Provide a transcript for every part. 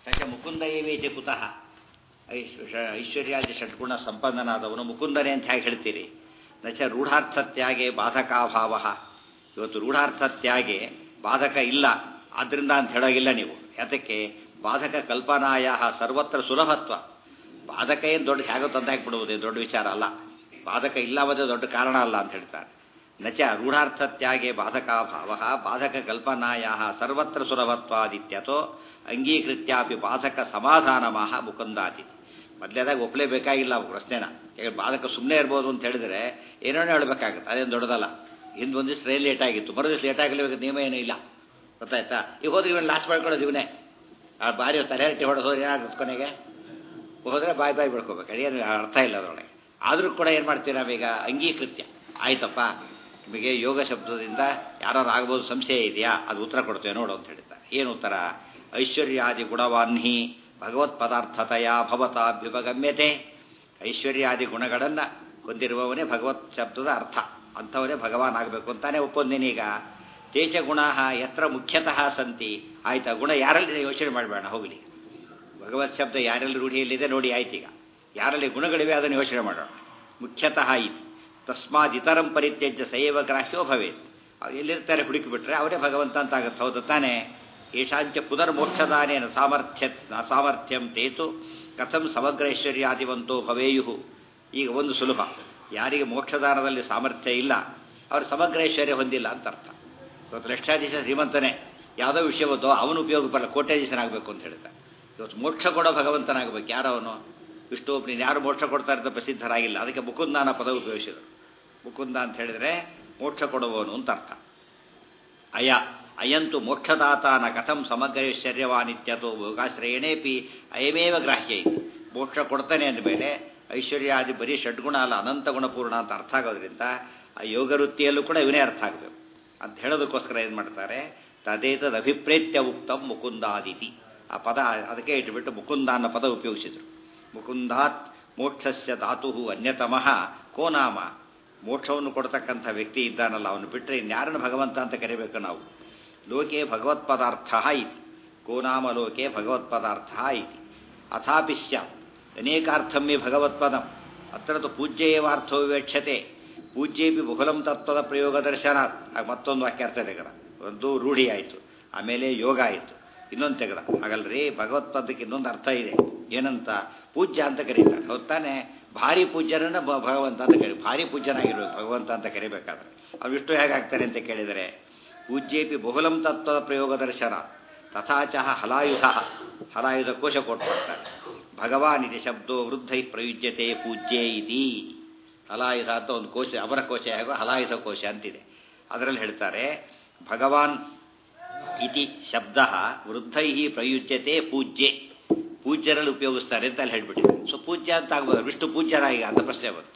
ಸಚ ಮುಕುಂದ ಏವೇತಿ ಕುತಃ ಐಶ್ವರ್ಯಾದಿ ಷಡ್ಗುಣ ಸಂಪನ್ನನಾದವನು ಮುಕುಂದನೇ ಅಂತ ಹೇಗೆ ಹೇಳ್ತೀರಿ ನಚ ರೂಢಾರ್ಥತ್ಯಾಗೆ ಬಾಧಕಾಭಾವ ಇವತ್ತು ರೂಢಾರ್ಥತ್ಯಾಗೆ ಬಾಧಕ ಇಲ್ಲ ಆದ್ರಿಂದ ಅಂತ ಹೇಳೋಗಿಲ್ಲ ನೀವು ಯಾತಕ್ಕೆ ಬಾಧಕ ಕಲ್ಪನಾಯ ಸರ್ವತ್ರ ಸುಲಭತ್ವ ಬಾಧಕ ಏನು ದೊಡ್ಡ ಹೇಗೋ ತಂದಾಕ್ಬಿಡುವುದು ದೊಡ್ಡ ವಿಚಾರ ಅಲ್ಲ ಬಾಧಕ ಇಲ್ಲವದೇ ದೊಡ್ಡ ಕಾರಣ ಅಲ್ಲ ಅಂತ ಹೇಳ್ತಾರೆ ನಚ ರೂಢಾರ್ಥತ್ಯಾಗೆ ಬಾಧಕಾಭಾವ ಬಾಧಕ ಕಲ್ಪನಾಯ ಸರ್ವತ್ರ ಸುಲಭತ್ವಾದಿತ್ಯತೋ ಅಂಗೀಕೃತ್ಯಾಪಿ ಬಾಧಕ ಸಮಾಧಾನಮಾಹ ಮುಕುಂದಾತಿ ಮೊದಲೇದಾಗ ಒಪ್ಪಲೇಬೇಕಾಗಿಲ್ಲ ಪ್ರಶ್ನೆನ ಈಗ ಬಾಧಕ ಸುಮ್ಮನೆ ಇರ್ಬೋದು ಅಂತ ಹೇಳಿದ್ರೆ ಏನೇನೋ ಹೇಳಬೇಕಾಗುತ್ತೆ ಅದೇನು ದೊಡ್ಡದಲ್ಲ ಹಿಂದೆ ಒಂದು ದಿವಸ ಟ್ರೈನ್ ಲೇಟ್ ಆಗಿತ್ತು ಮರು ದಿವಸ ಲೇಟ್ ಆಗಲೇಬೇಕು ನಿಯಮ ಏನೂ ಇಲ್ಲ ಗೊತ್ತಾಯ್ತಾ ಈಗ ಹೋದ್ರೆ ಇವನು ಲಾಸ್ಟ್ ಮಾಡ್ಕೊಳ್ಳೋದು ಇವನೇ ಆ ಬಾರಿ ತಲೆಹರಟಿ ಹೊಡೆದು ಹೋದ್ರೆ ಏನಾಗುತ್ತೆ ಕೊನೆಗೆ ಹೋದ್ರೆ ಬಾಯ್ ಬಾಯ್ ಬಿಡ್ಕೋಬೇಕು ಅದೇನು ಅರ್ಥ ಇಲ್ಲ ಅದರೊಳಗೆ ಆದರೂ ಕೂಡ ಏನು ಮಾಡ್ತೀವಿ ನಾವೀಗ ಅಂಗೀಕೃತ್ಯ ಆಯ್ತಪ್ಪ ನಿಮಗೆ ಯೋಗ ಶಬ್ದದಿಂದ ಯಾರು ಆಗ್ಬೋದು ಸಂಶಯ ಇದೆಯಾ ಅದು ಉತ್ತರ ಕೊಡ್ತೇವೆ ನೋಡು ಅಂತ ಹೇಳ್ತಾರೆ ಏನು ಉತ್ತರ ಐಶ್ವರ್ಯಾದಿ ಗುಣವಾನ್ಹಿ ಭಗವತ್ ಪದಾರ್ಥತೆಯ ಭವತಾಭ್ಯುಪಗಮ್ಯತೆ ಐಶ್ವರ್ಯಾದಿ ಗುಣಗಳನ್ನು ಹೊಂದಿರುವವನೇ ಭಗವತ್ ಶಬ್ದದ ಅರ್ಥ ಅಂಥವನೇ ಭಗವಾನ್ ಆಗಬೇಕು ಅಂತಾನೆ ಒಪ್ಪೊಂದಿನೀಗ ತೇಜ ಗುಣ ಎತ್ರ ಮುಖ್ಯತಃ ಸಂತಿ ಆಯ್ತಾ ಗುಣ ಯಾರಲ್ಲಿ ಯೋಚನೆ ಮಾಡಬೇಡ ಹೋಗಲಿ ಭಗವತ್ ಶಬ್ದ ಯಾರಲ್ಲಿ ರೂಢಿಯಲ್ಲಿದೆ ನೋಡಿ ಆಯ್ತೀಗ ಯಾರಲ್ಲಿ ಗುಣಗಳಿವೆ ಅದನ್ನು ಯೋಚನೆ ಮಾಡೋಣ ಮುಖ್ಯತಃ ಇದು ತಸ್ಮಾತ್ ಇತರಂ ಪರಿತ್ಯಜ್ಯ ಸೈವ ಗ್ರಾಹ್ಯೋ ಭವೇತ್ ಅವ್ರು ಎಲ್ಲಿರ್ತಾರೆ ಹುಡುಕಿಬಿಟ್ರೆ ಅವರೇ ಭಗವಂತ ಅಂತ ಆಗುತ್ತೆ ಹೌದು ತಾನೇ ಏಷಾಂಚ ಪುನರ್ಮೋಕ್ಷದಾನೇನ ಸಾಮರ್ಥ್ಯ ಸಾಮರ್ಥ್ಯಂ ತೇತು ಕಥಂ ಸಮಗ್ರೈಶ್ವರ್ಯಾದಿವಂತೋ ಭವೇಯು ಈಗ ಒಂದು ಸುಲಭ ಯಾರಿಗೆ ಮೋಕ್ಷದಾನದಲ್ಲಿ ಸಾಮರ್ಥ್ಯ ಇಲ್ಲ ಅವರು ಸಮಗ್ರೈಶ್ವರ್ಯ ಹೊಂದಿಲ್ಲ ಅಂತ ಅರ್ಥ ಇವತ್ತು ಲಕ್ಷಾಧೀಶ ಶ್ರೀಮಂತನೇ ಯಾವುದೋ ವಿಷಯ ಬಂದೋ ಅವನು ಉಪಯೋಗ ಬರಲ್ಲ ಕೋಟ್ಯಾಧೀಶನಾಗಬೇಕು ಅಂತ ಹೇಳ್ತಾರೆ ಇವತ್ತು ಮೋಕ್ಷ ಕೊಡೋ ಭಗವಂತನಾಗಬೇಕು ಯಾರವನು ವಿಷ್ಣು ನೀನು ಯಾರು ಮೋಕ್ಷ ಕೊಡ್ತಾರೆ ಅಂತ ಪ್ರಸಿದ್ಧರಾಗಿಲ್ಲ ಅದಕ್ಕೆ ಮುಕುಂದಾನ ಪದ ಉಪಯೋಗಿಸಿದರು ಮುಕುಂದ ಅಂತ ಹೇಳಿದರೆ ಮೋಕ್ಷ ಕೊಡುವವನು ಅಂತ ಅರ್ಥ ಅಯ ಅಯಂತು ಮೋಕ್ಷದಾತಾನ ಕಥಂ ಸಮಗ್ರೈಶ್ವರ್ಯವಾನಿತ್ಯತೋ ಭೋಗಾಶ್ರಯಣೇಪಿ ಅಯಮೇವ ಗ್ರಾಹ್ಯ ಇದೆ ಮೋಕ್ಷ ಕೊಡ್ತಾನೆ ಅಂದಮೇಲೆ ಐಶ್ವರ್ಯಾದಿ ಬರೀ ಷಡ್ಗುಣ ಅಲ್ಲ ಅನಂತ ಗುಣಪೂರ್ಣ ಅಂತ ಅರ್ಥ ಆಗೋದ್ರಿಂದ ಆ ಯೋಗ ವೃತ್ತಿಯಲ್ಲೂ ಕೂಡ ಇವನೇ ಅರ್ಥ ಆಗಬೇಕು ಅಂತ ಹೇಳೋದಕ್ಕೋಸ್ಕರ ಏನು ಮಾಡ್ತಾರೆ ತದೇತದ ಅಭಿಪ್ರೇತ್ಯ ಉಕ್ತಂ ಮುಕುಂದಾದಿತಿ ಆ ಪದ ಅದಕ್ಕೆ ಇಟ್ಬಿಟ್ಟು ಮುಕುಂದ ಅನ್ನೋ ಪದ ಉಪಯೋಗಿಸಿದರು ಮುಕುಂದಾತ್ ಮೋಕ್ಷಸ್ಯ ಧಾತು ಅನ್ಯತಮಃ ಕೋ ನಾಮ ಮೋಕ್ಷವನ್ನು ಕೊಡ್ತಕ್ಕಂಥ ವ್ಯಕ್ತಿ ಇದ್ದಾನಲ್ಲ ಅವನು ಬಿಟ್ಟರೆ ಇನ್ಯಾರನ್ನು ಭಗವಂತ ಅಂತ ಕರಿಬೇಕು ನಾವು ಲೋಕೆ ಭಗವತ್ ಪದಾರ್ಥ ಇತಿ ಕೋ ನಾಮ ಲೋಕೆ ಭಗವತ್ ಪದಾರ್ಥ ಇತಿ ಅಥಾಪಿ ಸ್ಯಾತ್ ಅನೇಕಾರ್ಥಮ್ಮಿ ಭಗವತ್ಪದಂ ಅತ್ರ ತು ಪೂಜ್ಯೇವಾರ್ಥೋ ವಿವಕ್ಷತೆ ಪೂಜ್ಯೇಪಿ ಬಹುಲಂ ತತ್ವದ ಪ್ರಯೋಗ ದರ್ಶನಾತ್ ಮತ್ತೊಂದು ವಾಕ್ಯ ಅರ್ಥ ತೆಗೆದ ಒಂದು ರೂಢಿ ಆಯಿತು ಆಮೇಲೆ ಯೋಗ ಆಯಿತು ಇನ್ನೊಂದು ತೆಗೆದ ಹಾಗಲ್ರಿ ಭಗವತ್ಪದಕ್ಕೆ ಇನ್ನೊಂದು ಅರ್ಥ ಇದೆ ಏನಂತ ಪೂಜ್ಯ ಅಂತ ಕರೀತಾರೆ ಹೌದು ತಾನೆ ಭಾರಿ ಪೂಜ್ಯರನ್ನ ಭಗವಂತ ಅಂತ ಕರಿ ಭಾರಿ ಪೂಜ್ಯನಾಗಿರ್ಬೇಕು ಭಗವಂತ ಅಂತ ಕರಿಬೇಕಾದ್ರೆ ಅವ್ರು ಇಷ್ಟು ಹೇಗಾಗ್ತಾರೆ ಅಂತ ಕೇಳಿದರೆ ಪೂಜ್ಯೇಪಿ ಬಹುಲಂ ತತ್ವದ ಪ್ರಯೋಗ ದರ್ಶನ ತಥಾಚ ಹಲಾಯುಧ ಹಲಾಯುಧ ಕೋಶ ಕೊಟ್ಬಿಡ್ತಾರೆ ಭಗವಾನ್ ಇದು ಶಬ್ದೋ ವೃದ್ಧೈ ಪ್ರಯುಜ್ಯತೆ ಪೂಜ್ಯೆ ಇತಿ ಹಲಾಯುಧ ಅಂತ ಒಂದು ಕೋಶ ಅವರ ಕೋಶ ಹೇಗೋ ಹಲಾಯುಧ ಕೋಶ ಅಂತಿದೆ ಅದರಲ್ಲಿ ಹೇಳ್ತಾರೆ ಭಗವಾನ್ ಇತಿ ಶಬ್ದ ವೃದ್ಧೈ ಪ್ರಯುಜ್ಯತೆ ಪೂಜ್ಯೆ ಪೂಜ್ಯರಲ್ಲಿ ಉಪಯೋಗಿಸ್ತಾರೆ ಅಂತ ಅಲ್ಲಿ ಹೇಳ್ಬಿಟ್ಟಿದೆ ಸೊ ಪೂಜ್ಯ ಅಂತ ಆಗ್ಬೋದು ವಿಷ್ಣು ಪೂಜ್ಯರ ಈಗ ಅಂತ ಪ್ರಶ್ನೆ ಬಂತು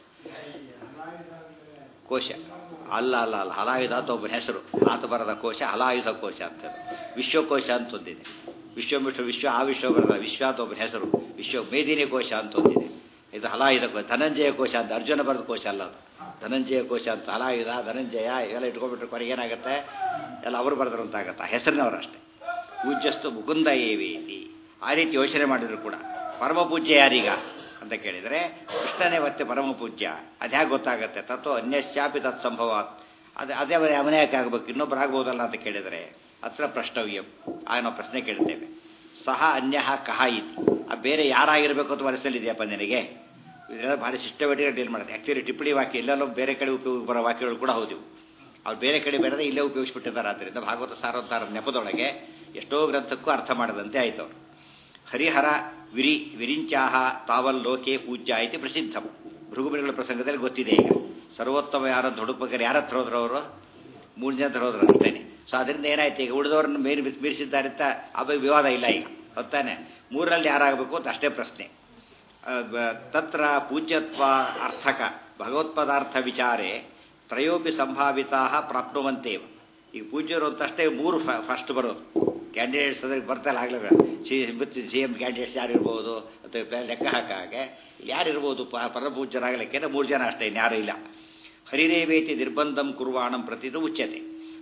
ಕೋಶ ಅಲ್ಲ ಅಲ್ಲ ಅಲ್ಲ ಹಲಾಯುಧ ಅಂತ ಒಬ್ಬನ ಹೆಸರು ಆತ ಬರದ ಕೋಶ ಹಲಾಯುಧ ಕೋಶ ಅಂತ ವಿಶ್ವಕೋಶ ಅಂತ ಒಂದಿದೆ ವಿಶ್ವಮಿಶ್ವ ವಿಶ್ವ ಆ ವಿಶ್ವ ಬರದ ವಿಶ್ವ ಅಂತ ಒಬ್ಬನ ಹೆಸರು ವಿಶ್ವ ಮೇದಿನಿ ಕೋಶ ಅಂತ ಒಂದಿದೆ ಇದು ಹಲಾಯುಧ ಕೋಶ ಧನಂಜಯ ಕೋಶ ಅಂತ ಅರ್ಜುನ ಬರೆದ ಕೋಶ ಅಲ್ಲ ಅದು ಧನಂಜಯ ಕೋಶ ಅಂತ ಹಲಾಯುಧ ಧನಂಜಯ ಇವೆಲ್ಲ ಇಟ್ಕೊಂಡ್ಬಿಟ್ರೆ ಕೊನೆಗೆ ಏನಾಗುತ್ತೆ ಎಲ್ಲ ಅವರು ಬರೆದ್ರು ಅಂತ ಆಗತ್ತೆ ಆ ಹೆಸರಿನವರು ಅಷ್ಟೇ ಪೂಜ್ಯಸ್ತು ಮುಕುಂದ ಏವೇತಿ ಆ ರೀತಿ ಯೋಚನೆ ಮಾಡಿದ್ರು ಕೂಡ ಪರಮ ಪೂಜ್ಯ ಯಾರೀಗ ಅಂತ ಕೇಳಿದರೆ ಕೃಷ್ಣನೇ ಮತ್ತೆ ಪರಮ ಪೂಜ್ಯ ಅದು ಹೇಗೆ ಗೊತ್ತಾಗುತ್ತೆ ತತ್ವ ಅನ್ಯಶ್ಚಾಪಿ ತತ್ಸಂಭವ ಅದು ಅದೇ ಅವನೇ ಯಾಕೆ ಆಗಬೇಕು ಇನ್ನೊಬ್ರು ಆಗ್ಬೋದಲ್ಲ ಅಂತ ಕೇಳಿದರೆ ಹತ್ರ ಪ್ರಶ್ನವ್ಯಂ ಆಗ ನಾವು ಪ್ರಶ್ನೆ ಕೇಳ್ತೇವೆ ಸಹ ಅನ್ಯ ಕಹ ಇತಿ ಆ ಬೇರೆ ಯಾರಾಗಿರಬೇಕು ಅಂತ ಮನಸ್ಸಲ್ಲಿ ಇದೆಯಪ್ಪ ನಿನಗೆ ಇದೆಲ್ಲ ಭಾರಿ ಸಿಸ್ಟಮೆಟಿಕ್ ಡೀಲ್ ಮಾಡುತ್ತೆ ಆ್ಯಕ್ಚುಲಿ ಟಿಪ್ಪಣಿ ವಾಕ್ಯ ಎಲ್ಲೆಲ್ಲೋ ಬೇರೆ ಕಡೆ ಉಪಯೋಗ ಬರೋ ವಾಕ್ಯಗಳು ಕೂಡ ಹೌದು ಅವ್ರು ಬೇರೆ ಕಡೆ ಬೇರೆ ಇಲ್ಲೇ ಉಪಯೋಗಿಸ್ಬಿಟ್ಟಿದ್ದಾರೆ ಆದ್ದರಿಂದ ಭಾಗವತ ಸಾರೋದ್ಧಾರ ನೆಪದೊಳಗೆ ಎಷ್ಟೋ ಗ್ರಂಥಕ್ಕೂ ಅರ್ಥ ಮಾಡದಂತೆ ಆಯ್ತು ಅವರು ಹರಿಹರ ವಿರಿ ವಿರಿಂಚಾಹ ತಾವಲ್ ಲೋಕೆ ಪೂಜ್ಯ ಐತಿ ಪ್ರಸಿದ್ಧಂ ಭೃಗುಮರಿಗಳ ಪ್ರಸಂಗದಲ್ಲಿ ಗೊತ್ತಿದೆ ಈಗ ಸರ್ವೋತ್ತಮ ಯಾರ ಹುಡುಕ್ಬೇಕಾದ್ರೆ ಯಾರ ಹತ್ರ ಹೋದ್ರು ಅವರು ಮೂರು ಜನ ಹತ್ರ ಹೋದ್ರು ಅಷ್ಟೇನೆ ಸೊ ಅದರಿಂದ ಏನಾಯ್ತು ಈಗ ಉಳಿದವ್ರನ್ನ ಮೇರಿ ಮೀರಿಸಿದ್ದಾರೆ ಅಂತ ಅವಾಗ ವಿವಾದ ಇಲ್ಲ ಈಗ ಹೊತ್ತಾನೆ ಮೂರರಲ್ಲಿ ಯಾರಾಗಬೇಕು ಅಂತ ಅಷ್ಟೇ ಪ್ರಶ್ನೆ ತತ್ರ ಪೂಜ್ಯತ್ವ ಅರ್ಥಕ ಭಗವತ್ಪದಾರ್ಥ ವಿಚಾರೇ ತ್ರಯೋಪಿ ಸಂಭಾವಿತಾ ಪ್ರಾಪ್ನುವಂತೇವ ಈಗ ಪೂಜ್ಯರು ಅಂತಷ್ಟೇ ಮೂರು ಫಸ್ಟ್ ಬರೋದು ಕ್ಯಾಂಡಿಡೇಟ್ಸ್ ಅದ್ರಿಗೆ ಬರ್ತಾರೆ ಆಗಲೇ ಸಿ ಸಿ ಎಂ ಕ್ಯಾಂಡಿಡೇಟ್ಸ್ ಯಾರು ಇರ್ಬೋದು ಅಥವಾ ಲೆಕ್ಕ ಹಾಕಾಗೆ ಯಾರಿರ್ಬೋದು ಪ ಪರಪೂಜ್ಯರಾಗಲಿಕ್ಕೆ ಮೂರು ಜನ ಅಷ್ಟೇ ಇನ್ಯಾರೂ ಇಲ್ಲ ಹರಿದೇವೇತಿ ನಿರ್ಬಂಧಂ ಕುರ್ವಾಣಂ ಪ್ರತಿದು ಉಚ್ಯತೆ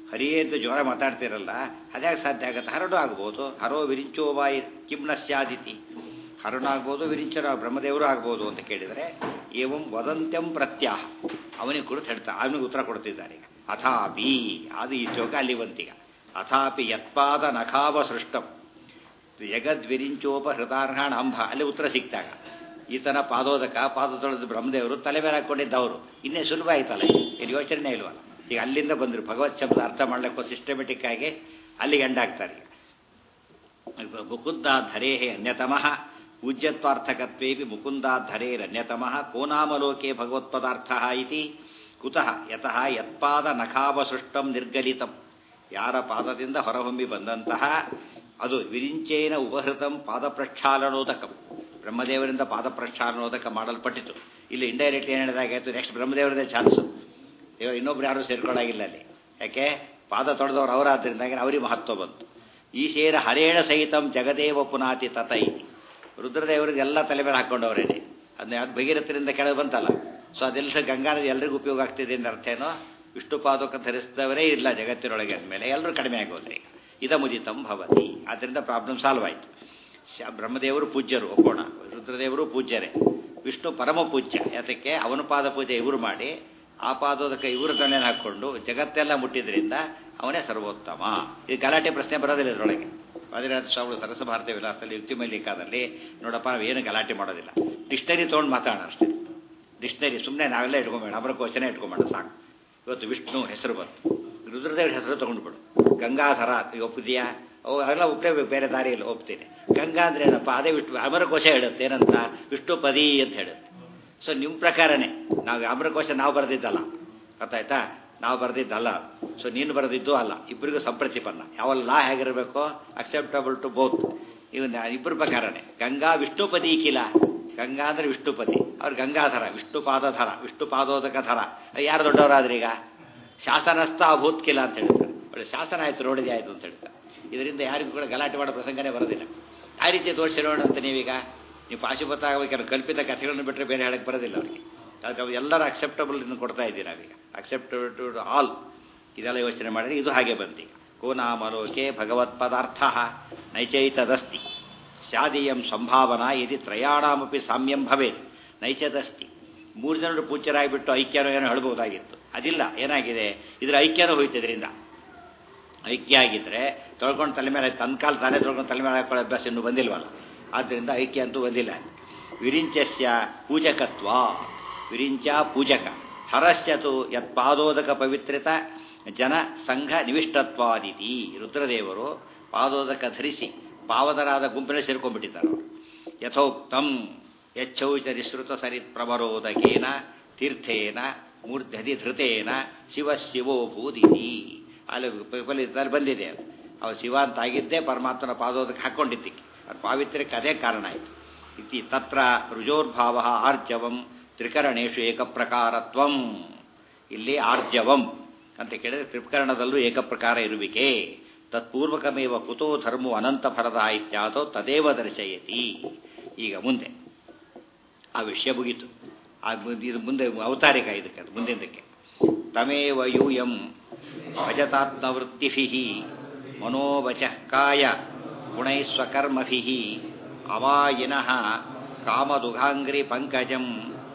ಹರಿಯೇ ಅಂತ ಜೋರ ಮಾತಾಡ್ತಿರಲ್ಲ ಅದ್ಯಾಕೆ ಸಾಧ್ಯ ಆಗುತ್ತೆ ಹರಡು ಆಗ್ಬೋದು ಹರೋ ವಿರಿಂಚೋಬಾಯಿ ಕಿಮ್ನ ಸ್ಯಾದಿತಿ ಹರಣ ಆಗ್ಬೋದು ವಿರಿಂಚನ ಬ್ರಹ್ಮದೇವರು ಆಗ್ಬೋದು ಅಂತ ಕೇಳಿದರೆ ಏವಂ ವದಂತ್ಯಂ ಪ್ರತ್ಯಾಹ ಅವನಿಗೆ ಕುರಿತು ಹೇಳ್ತಾ ಅವನಿಗೆ ಉತ್ತರ ಕೊಡ್ತಿದ್ದಾರೆ ಅಥಾಪಿ ಅದು ಈ ಶ್ಲೋಕ ಅಲ್ಲಿ ಬಂತೀಗ ಅಥಾಪಿ ಯತ್ಪಾದ ನಖಾವ ಸೃಷ್ಟಂ ಜಗದ್ವಿರಿಂಚೋಪ ಹೃದಾರ್ಹಾಣ ಅಂಬ ಅಲ್ಲಿ ಉತ್ತರ ಸಿಕ್ತಾಗ ಈತನ ಪಾದೋದಕ ಪಾದ ತೊಳೆದು ಬ್ರಹ್ಮದೇವರು ತಲೆ ಮೇಲೆ ಹಾಕೊಂಡಿದ್ದವರು ಇನ್ನೇ ಸುಲಭ ಆಯ್ತಲ್ಲ ಇಲ್ಲಿ ಯೋಚನೆ ಇಲ್ವಲ್ಲ ಈಗ ಅಲ್ಲಿಂದ ಬಂದರು ಭಗವತ್ ಶಬ್ದ ಅರ್ಥ ಮಾಡ್ಲಿಕ್ಕೆ ಸಿಸ್ಟಮೆಟಿಕ್ ಆಗಿ ಅಲ್ಲಿಗೆ ಎಂಡಾಗ್ತಾರೆ ಮುಕುಂದಾಧರೇಹೇ ಅನ್ಯತಮಃ ಪೂಜ್ಯತ್ವಾರ್ಥಕತ್ವೇಪಿ ಮುಕುಂದಾಧರೇರನ್ಯತಮಃ ಕೋನಾಮಲೋಕೆ ಭಗವತ್ಪದಾರ್ಥ ಇತಿ ಕುತಃ ಯತಃ ಯತ್ಪಾದ ನಖಾವಸೃಷ್ಟಂ ನಿರ್ಗಲಿತಂ ಯಾರ ಪಾದದಿಂದ ಹೊರಹೊಮ್ಮಿ ಬಂದಂತಹ ಅದು ವಿರಿಂಚೇನ ಉಪಹೃತಂ ಪಾದಪ್ರಕ್ಷಾಲನೋದಕಂ ಬ್ರಹ್ಮದೇವರಿಂದ ಪಾದಪ್ರಕ್ಷಾಲನೋದಕ ಮಾಡಲ್ಪಟ್ಟಿತು ಇಲ್ಲಿ ಇಂಡೈರೆಕ್ಟ್ ಏನು ಹೇಳಿದಾಗಾಯ್ತು ನೆಕ್ಸ್ಟ್ ಬ್ರಹ್ಮದೇವರದೇ ಚಾನ್ಸು ಇವಾಗ ಇನ್ನೊಬ್ರು ಯಾರು ಸೇರ್ಕೊಳ್ಳಾಗಿಲ್ಲ ಅಲ್ಲಿ ಯಾಕೆ ಪಾದ ತೊಳೆದವ್ರು ಅವರಾದ್ರಿಂದಾಗಿ ಅವರಿಗೆ ಮಹತ್ವ ಬಂತು ಈ ಸೇರ ಹರೇಣ ಸಹಿತಂ ಜಗದೇವ ಪುನಾತಿ ತತ ಇತಿ ರುದ್ರದೇವರಿಗೆ ಎಲ್ಲ ತಲೆ ಮೇಲೆ ಹಾಕೊಂಡವರೇನೆ ಅದನ್ನ ಅದು ಭಗೀರಥರಿಂದ ಕೆಳಗೆ ಬಂತಲ್ಲ ಸೊ ಅದೆಲ್ಲ ಗಂಗಾ ನದಿ ಎಲ್ರಿಗೂ ಉಪಯೋಗ ಆಗ್ತಿದೆ ಅಂತ ಅರ್ಥ ಏನೋ ವಿಷ್ಣು ಪಾದಕ ಧರಿಸಿದವರೇ ಇಲ್ಲ ಜಗತ್ತಿನೊಳಗೆ ಅಂದಮೇಲೆ ಎಲ್ಲರೂ ಕಡಿಮೆ ಆಗೋದ್ರಿ ಇದ ಮುದಿತಂ ಭವತಿ ಆದ್ದರಿಂದ ಪ್ರಾಬ್ಲಮ್ ಸಾಲ್ವ್ ಆಯಿತು ಬ್ರಹ್ಮದೇವರು ಪೂಜ್ಯರು ಒಪ್ಪೋಣ ರುದ್ರದೇವರು ಪೂಜ್ಯರೇ ವಿಷ್ಣು ಪರಮ ಪೂಜ್ಯ ಯಾತಕ್ಕೆ ಅವನ ಪಾದ ಪೂಜೆ ಇವರು ಮಾಡಿ ಆ ಪಾದೋದಕ್ಕೆ ಇವರು ತಲೆಯನ್ನು ಹಾಕ್ಕೊಂಡು ಜಗತ್ತೆಲ್ಲ ಮುಟ್ಟಿದ್ರಿಂದ ಅವನೇ ಸರ್ವೋತ್ತಮ ಈ ಗಲಾಟೆ ಪ್ರಶ್ನೆ ಬರೋದಿಲ್ಲ ಇದರೊಳಗೆ ವಾದಿರಾಜ ಸ್ವಾಮಿಗಳು ಸರಸ ಭಾರತೀಯ ವಿಲಾಸದಲ್ಲಿ ಯುಕ್ತಿ ಮಲ್ಲಿಕಾದಲ್ಲಿ ನೋಡಪ್ಪ ನಾವೇನು ಗಲಾಟೆ ಮಾಡೋದಿಲ್ಲ ಡಿಕ್ಷನರಿ ತೊಗೊಂಡು ಮಾತಾಡೋಣ ಅಷ್ಟೇ ಡಿಕ್ಷನರಿ ಸುಮ್ಮನೆ ನಾವೆಲ್ಲ ಇಟ್ಕೊಂಬೇಡ ಅಮರಕೋಶನೇ ಇಟ್ಕೊಂಬೇಡ ಸಾಕು ಇವತ್ತು ವಿಷ್ಣು ಹೆಸರು ಬಂತು ರುದ್ರದೇವ್ರ ಹೆಸರು ತೊಗೊಂಡ್ಬಿಡು ಗಂಗಾಧರ ಒಪ್ಪಿದೆಯಾ ಅವು ಅವೆಲ್ಲ ಒಪ್ಪಲೇಬೇಕು ಬೇರೆ ದಾರಿ ಇಲ್ಲ ಒಪ್ತೀನಿ ಗಂಗಾ ಅಂದ್ರೆ ಏನಪ್ಪ ಅದೇ ವಿಷ್ಣು ಅಮರಕೋಶ ಹೇಳುತ್ತೆ ಏನಂತ ವಿಷ್ಣು ಪದಿ ಅಂತ ಹೇಳುತ್ತೆ ಸೊ ನಿಮ್ಮ ಪ್ರಕಾರನೇ ನಾವು ಅಮರಕೋಶ ನಾವು ಬರೆದಿದ್ದಲ್ಲ ಗೊತ್ತಾಯ್ತಾ ನಾವು ಬರೆದಿದ್ದಲ್ಲ ಸೊ ನೀನು ಬರೆದಿದ್ದು ಅಲ್ಲ ಇಬ್ಬರಿಗೂ ಸಂಪ್ರತಿಪನ್ನ ಯಾವ ಲಾ ಹೇಗಿರಬೇಕು ಅಕ್ಸೆಪ್ಟಬಲ್ ಟು ಬೋತ್ ಇವನ್ ಇಬ್ಬರ ಪ್ರಕಾರನೇ ಗಂಗಾ ವಿಷ್ಣುಪದಿ ಕಿಲ ಗಂಗಾ ಅಂದ್ರೆ ವಿಷ್ಣುಪತಿ ಅವ್ರು ಗಂಗಾಧರ ವಿಷ್ಣು ಪಾದಧರ ವಿಷ್ಣು ಪಾದೋದಕ ಧರ ಯಾರು ದೊಡ್ಡವರಾದ್ರೀಗ ಶಾಸನಸ್ಥ ಅಭೂತ್ ಕಿಲ ಅಂತ ಹೇಳ್ತಾರೆ ಒಳ್ಳೆ ಶಾಸನ ಆಯ್ತು ರೋಡಿಗೆ ಆಯ್ತು ಅಂತ ಹೇಳ್ತಾರೆ ಇದರಿಂದ ಯಾರಿಗೂ ಕೂಡ ಗಲಾಟೆ ಮಾಡೋ ಪ್ರಸಂಗನೇ ಬರೋದಿಲ್ಲ ಆ ರೀತಿ ತೋರಿಸಿರೋಣ ಅಂತ ನೀವೀಗ ನೀವು ಪಾಶುಪತ ಆಗಬೇಕಾದ್ರೆ ಕಲ್ಪಿತ ಕಥೆಗಳನ್ನು ಬಿಟ್ಟರೆ ಬೇರೆ ಹೇಳಕ್ಕೆ ಬರೋದಿಲ್ಲ ಅವರಿಗೆ ಅದು ಎಲ್ಲರೂ ಅಕ್ಸೆಪ್ಟಬಲ್ ಇನ್ನು ಕೊಡ್ತಾ ಇದ್ದೀವಿ ನಾವೀಗ ಅಕ್ಸೆಪ್ಟಬಲ್ ಟು ಆಲ್ ಇದೆಲ್ಲ ಯೋಚನೆ ಮಾಡಿದ್ರೆ ಇದು ಹಾಗೆ ಬಂತು ಕೋನಾಮಲೋಕೆ ಭಗವತ್ ಪದಾರ್ಥ ನೈಚೈತದಸ್ತಿ ಸ್ಯಾದೀಯಂ ಸಂಭಾವನಾ ಯದಿ ತ್ರಯಾಣಮಪಿ ಸಾಮ್ಯಂ ಭವೇತ್ ನೈಚದಸ್ತಿ ಮೂರು ಜನರು ಪೂಜ್ಯರಾಗಿಬಿಟ್ಟು ಐಕ್ಯನೋ ಏನೋ ಹೇಳ್ಬೋದಾಗಿತ್ತು ಅದಿಲ್ಲ ಏನಾಗಿದೆ ಇದರ ಐಕ್ಯನೂ ಹೋಯ್ತು ಇದರಿಂದ ಐಕ್ಯ ಆಗಿದ್ರೆ ತೊಳ್ಕೊಂಡು ತಲೆ ಮೇಲೆ ತನ್ನ ಕಾಲು ತಾನೇ ತೊಳ್ಕೊಂಡು ತಲೆ ಮೇಲೆ ಹಾಕೊಳ್ಳೋ ಅಭ್ಯಾಸ ಇನ್ನೂ ಬಂದಿಲ್ವಲ್ಲ ಆದ್ದರಿಂದ ಐಕ್ಯ ಅಂತೂ ಬಂದಿಲ್ಲ ವಿರಿಂಚಸ್ಯ ಪೂಜಕತ್ವ ವಿರಿಂಚ ಪೂಜಕ ಹರಸ್ಯತು ಯತ್ಪಾದೋದಕ ಪವಿತ್ರಿತ ಜನ ಸಂಘ ನಿವಿಷ್ಟತ್ವಾದಿತಿ ರುದ್ರದೇವರು ಪಾದೋದಕ ಧರಿಸಿ ಪಾವದರಾದ ಗುಂಪಿನಲ್ಲಿ ಸೇರ್ಕೊಂಡ್ಬಿಟ್ಟಿದ್ದಾರೆ ಅವರು ಯಥೋಕ್ತಂ ಯಚ್ಚೌಚರಿಶ್ರುತ ಸರಿತ್ ಪ್ರವರೋದಕೇನ ತೀರ್ಥೇನ ಮೂರ್ಧದಿ ಧೃತೇನ ಶಿವ ಶಿವೋ ಭೂದಿತಿ ಅಲ್ಲಿ ಫಲಿತದಲ್ಲಿ ಬಂದಿದೆ ಅದು ಅವ ಶಿವ ಅಂತ ಆಗಿದ್ದೇ ಪರಮಾತ್ಮನ ಪಾದೋದಕ್ಕೆ ಹಾಕ್ಕೊಂಡಿದ್ದಕ್ಕೆ ಅದು ಪಾವಿತ್ರ್ಯಕ್ಕೆ ಅದೇ ಕಾರಣ ಆಯಿತು ಇತಿ ತತ್ರ ರುಜೋರ್ಭಾವ ಆರ್ಜವಂ ತ್ರಿಕರಣೇಶು ಏಕಪ್ರಕಾರತ್ವಂ ಇಲ್ಲಿ ಆರ್ಜವಂ ಅಂತ ಕೇಳಿದ್ರೆ ತ್ರಿಕರಣದಲ್ಲೂ ಏಕಪ್ರಕಾರ ಇರುವಿಕೆ ತತ್ಪೂರ್ವಕಮೇವ ಕುತೋ ಧರ್ಮೋ ಅನಂತ ಫಲದ ಇತ್ಯಾದೋ ತದೇವ ದರ್ಶಯತಿ ಈಗ ಮುಂದೆ ಆ ವಿಷಯ ಮುಗೀತು ಆ ಇದು ಮುಂದೆ ಅವತಾರಿಕ ಇದಕ್ಕೆ ಅದು ಮುಂದಿನದಕ್ಕೆ ತಮೇವ ಯೂಯಂ ಭಜತಾತ್ಮವೃತ್ತಿಭಿ ಮನೋವಚ ಕಾಯ ಗುಣೈಸ್ವಕರ್ಮಭಿ ಅವಾಯಿನಃ ಕಾಮದುಘಾಂಗ್ರಿ ಪಂಕಜಂ